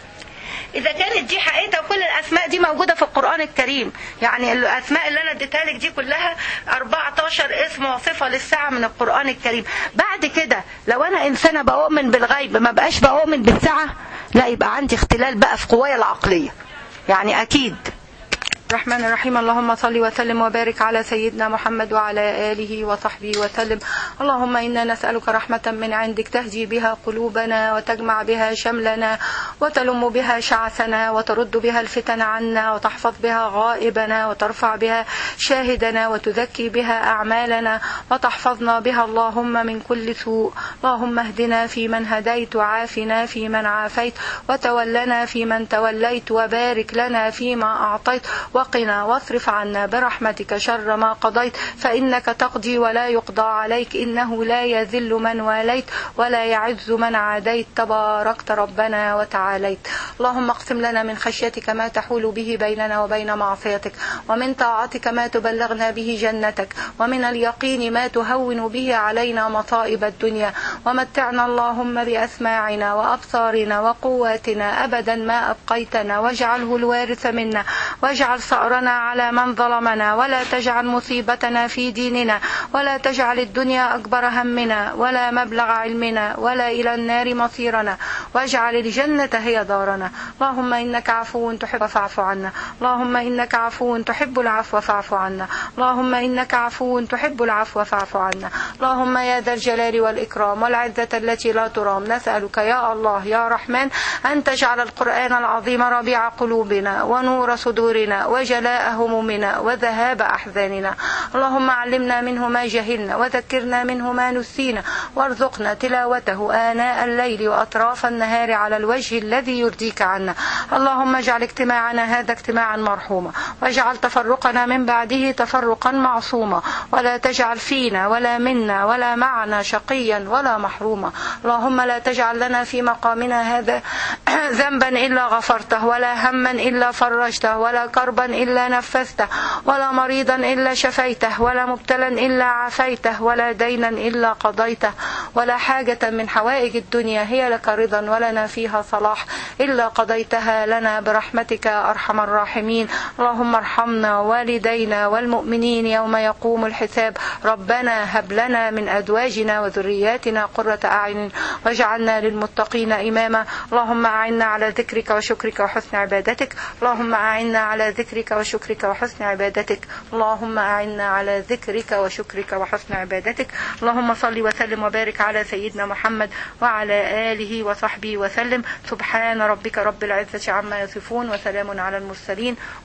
اذا كانت دي حقيقتها كل الاسماء دي موجوده في القران الكريم يعني الاسماء اللي انا اديتها لك دي كلها 14 اسم وصفه للساعه من القران الكريم بعد كده لو انا انسانه بؤمن بالغيب ما بقاش بؤمن بالساعه لا يبقى عندي اختلال بقى في قوايا العقليه يعني اكيد الرحمن الرحيم اللهم صل وسلم وبارك على سيدنا محمد وعلى آله وصحبه وسلم اللهم إنا نسألك رحمة من عندك تهدي بها قلوبنا وتجمع بها شملنا وتلم بها شعثنا وترد بها الفتن عنا وتحفظ بها غائبنا وترفع بها شاهدنا وتزكي بها أعمالنا وتحفظنا بها اللهم من كل سوء اللهم اهدنا فيمن هديت وعافنا فيمن عافيت وتولنا فيمن توليت وبارك لنا فيما أعطيت وقنا واصرف عنا برحمتك شر ما قضيت فإنك تقضي ولا يقضى عليك إنه لا يذل من واليت ولا يعز من عاديت تباركت ربنا وتعاليت اللهم اقسم لنا من خشيتك ما تحول به بيننا وبين معصيتك ومن طاعتك ما تبلغنا به جنتك ومن اليقين ما تهون به علينا مصائب الدنيا ومتعنا اللهم بأسماعنا وأبصارنا وقواتنا أبدا ما أبقيتنا واجعله الوارث منا واجعل ثأرنا على من ظلمنا ولا تجعل مصيبتنا في ديننا ولا تجعل الدنيا أكبر همنا ولا مبلغ علمنا ولا إلى النار مصيرنا واجعل الجنة هي دارنا اللهم إنك عفو تحب فاعف عنا اللهم إنك عفو تحب العفو فاعف عنا اللهم إنك عفو تحب العفو فاعف عنا اللهم يا ذا الجلال والإكرام والعزة التي لا ترام نسألك يا الله يا رحمن أن تجعل القرآن العظيم ربيع قلوبنا ونور صدورنا وجلاء همومنا وذهاب أحزاننا اللهم علمنا منه ما جهلنا وذكرنا منه ما نسينا وارزقنا تلاوته آناء الليل وأطراف النهار والنهار على الوجه الذي يرضيك عنا اللهم اجعل اجتماعنا هذا اجتماعا مرحوما واجعل تفرقنا من بعده تفرقا معصوما ولا تجعل فينا ولا منا ولا معنا شقيا ولا محروما اللهم لا تجعل لنا في مقامنا هذا ذنبا إلا غفرته ولا هما إلا فرجته ولا كربا إلا نفذته ولا مريضا إلا شفيته ولا مبتلا إلا عافيته ولا دينا إلا قضيته ولا حاجة من حوائج الدنيا هي لك رضا ولنا فيها صلاح إلا قضيتها لنا برحمتك يا أرحم الراحمين اللهم ارحمنا والدينا والمؤمنين يوم يقوم الحساب ربنا هب لنا من أزواجنا وذرياتنا قرة أعين واجعلنا للمتقين إماما اللهم أعنا على ذكرك وشكرك وحسن عبادتك اللهم أعنا على ذكرك وشكرك وحسن عبادتك اللهم أعنا على ذكرك وشكرك وحسن عبادتك اللهم صل وسلم وبارك على سيدنا محمد وعلى آله وصحبه وسلم سبحان ربك رب العزة عما يصفون وسلام على المرسلين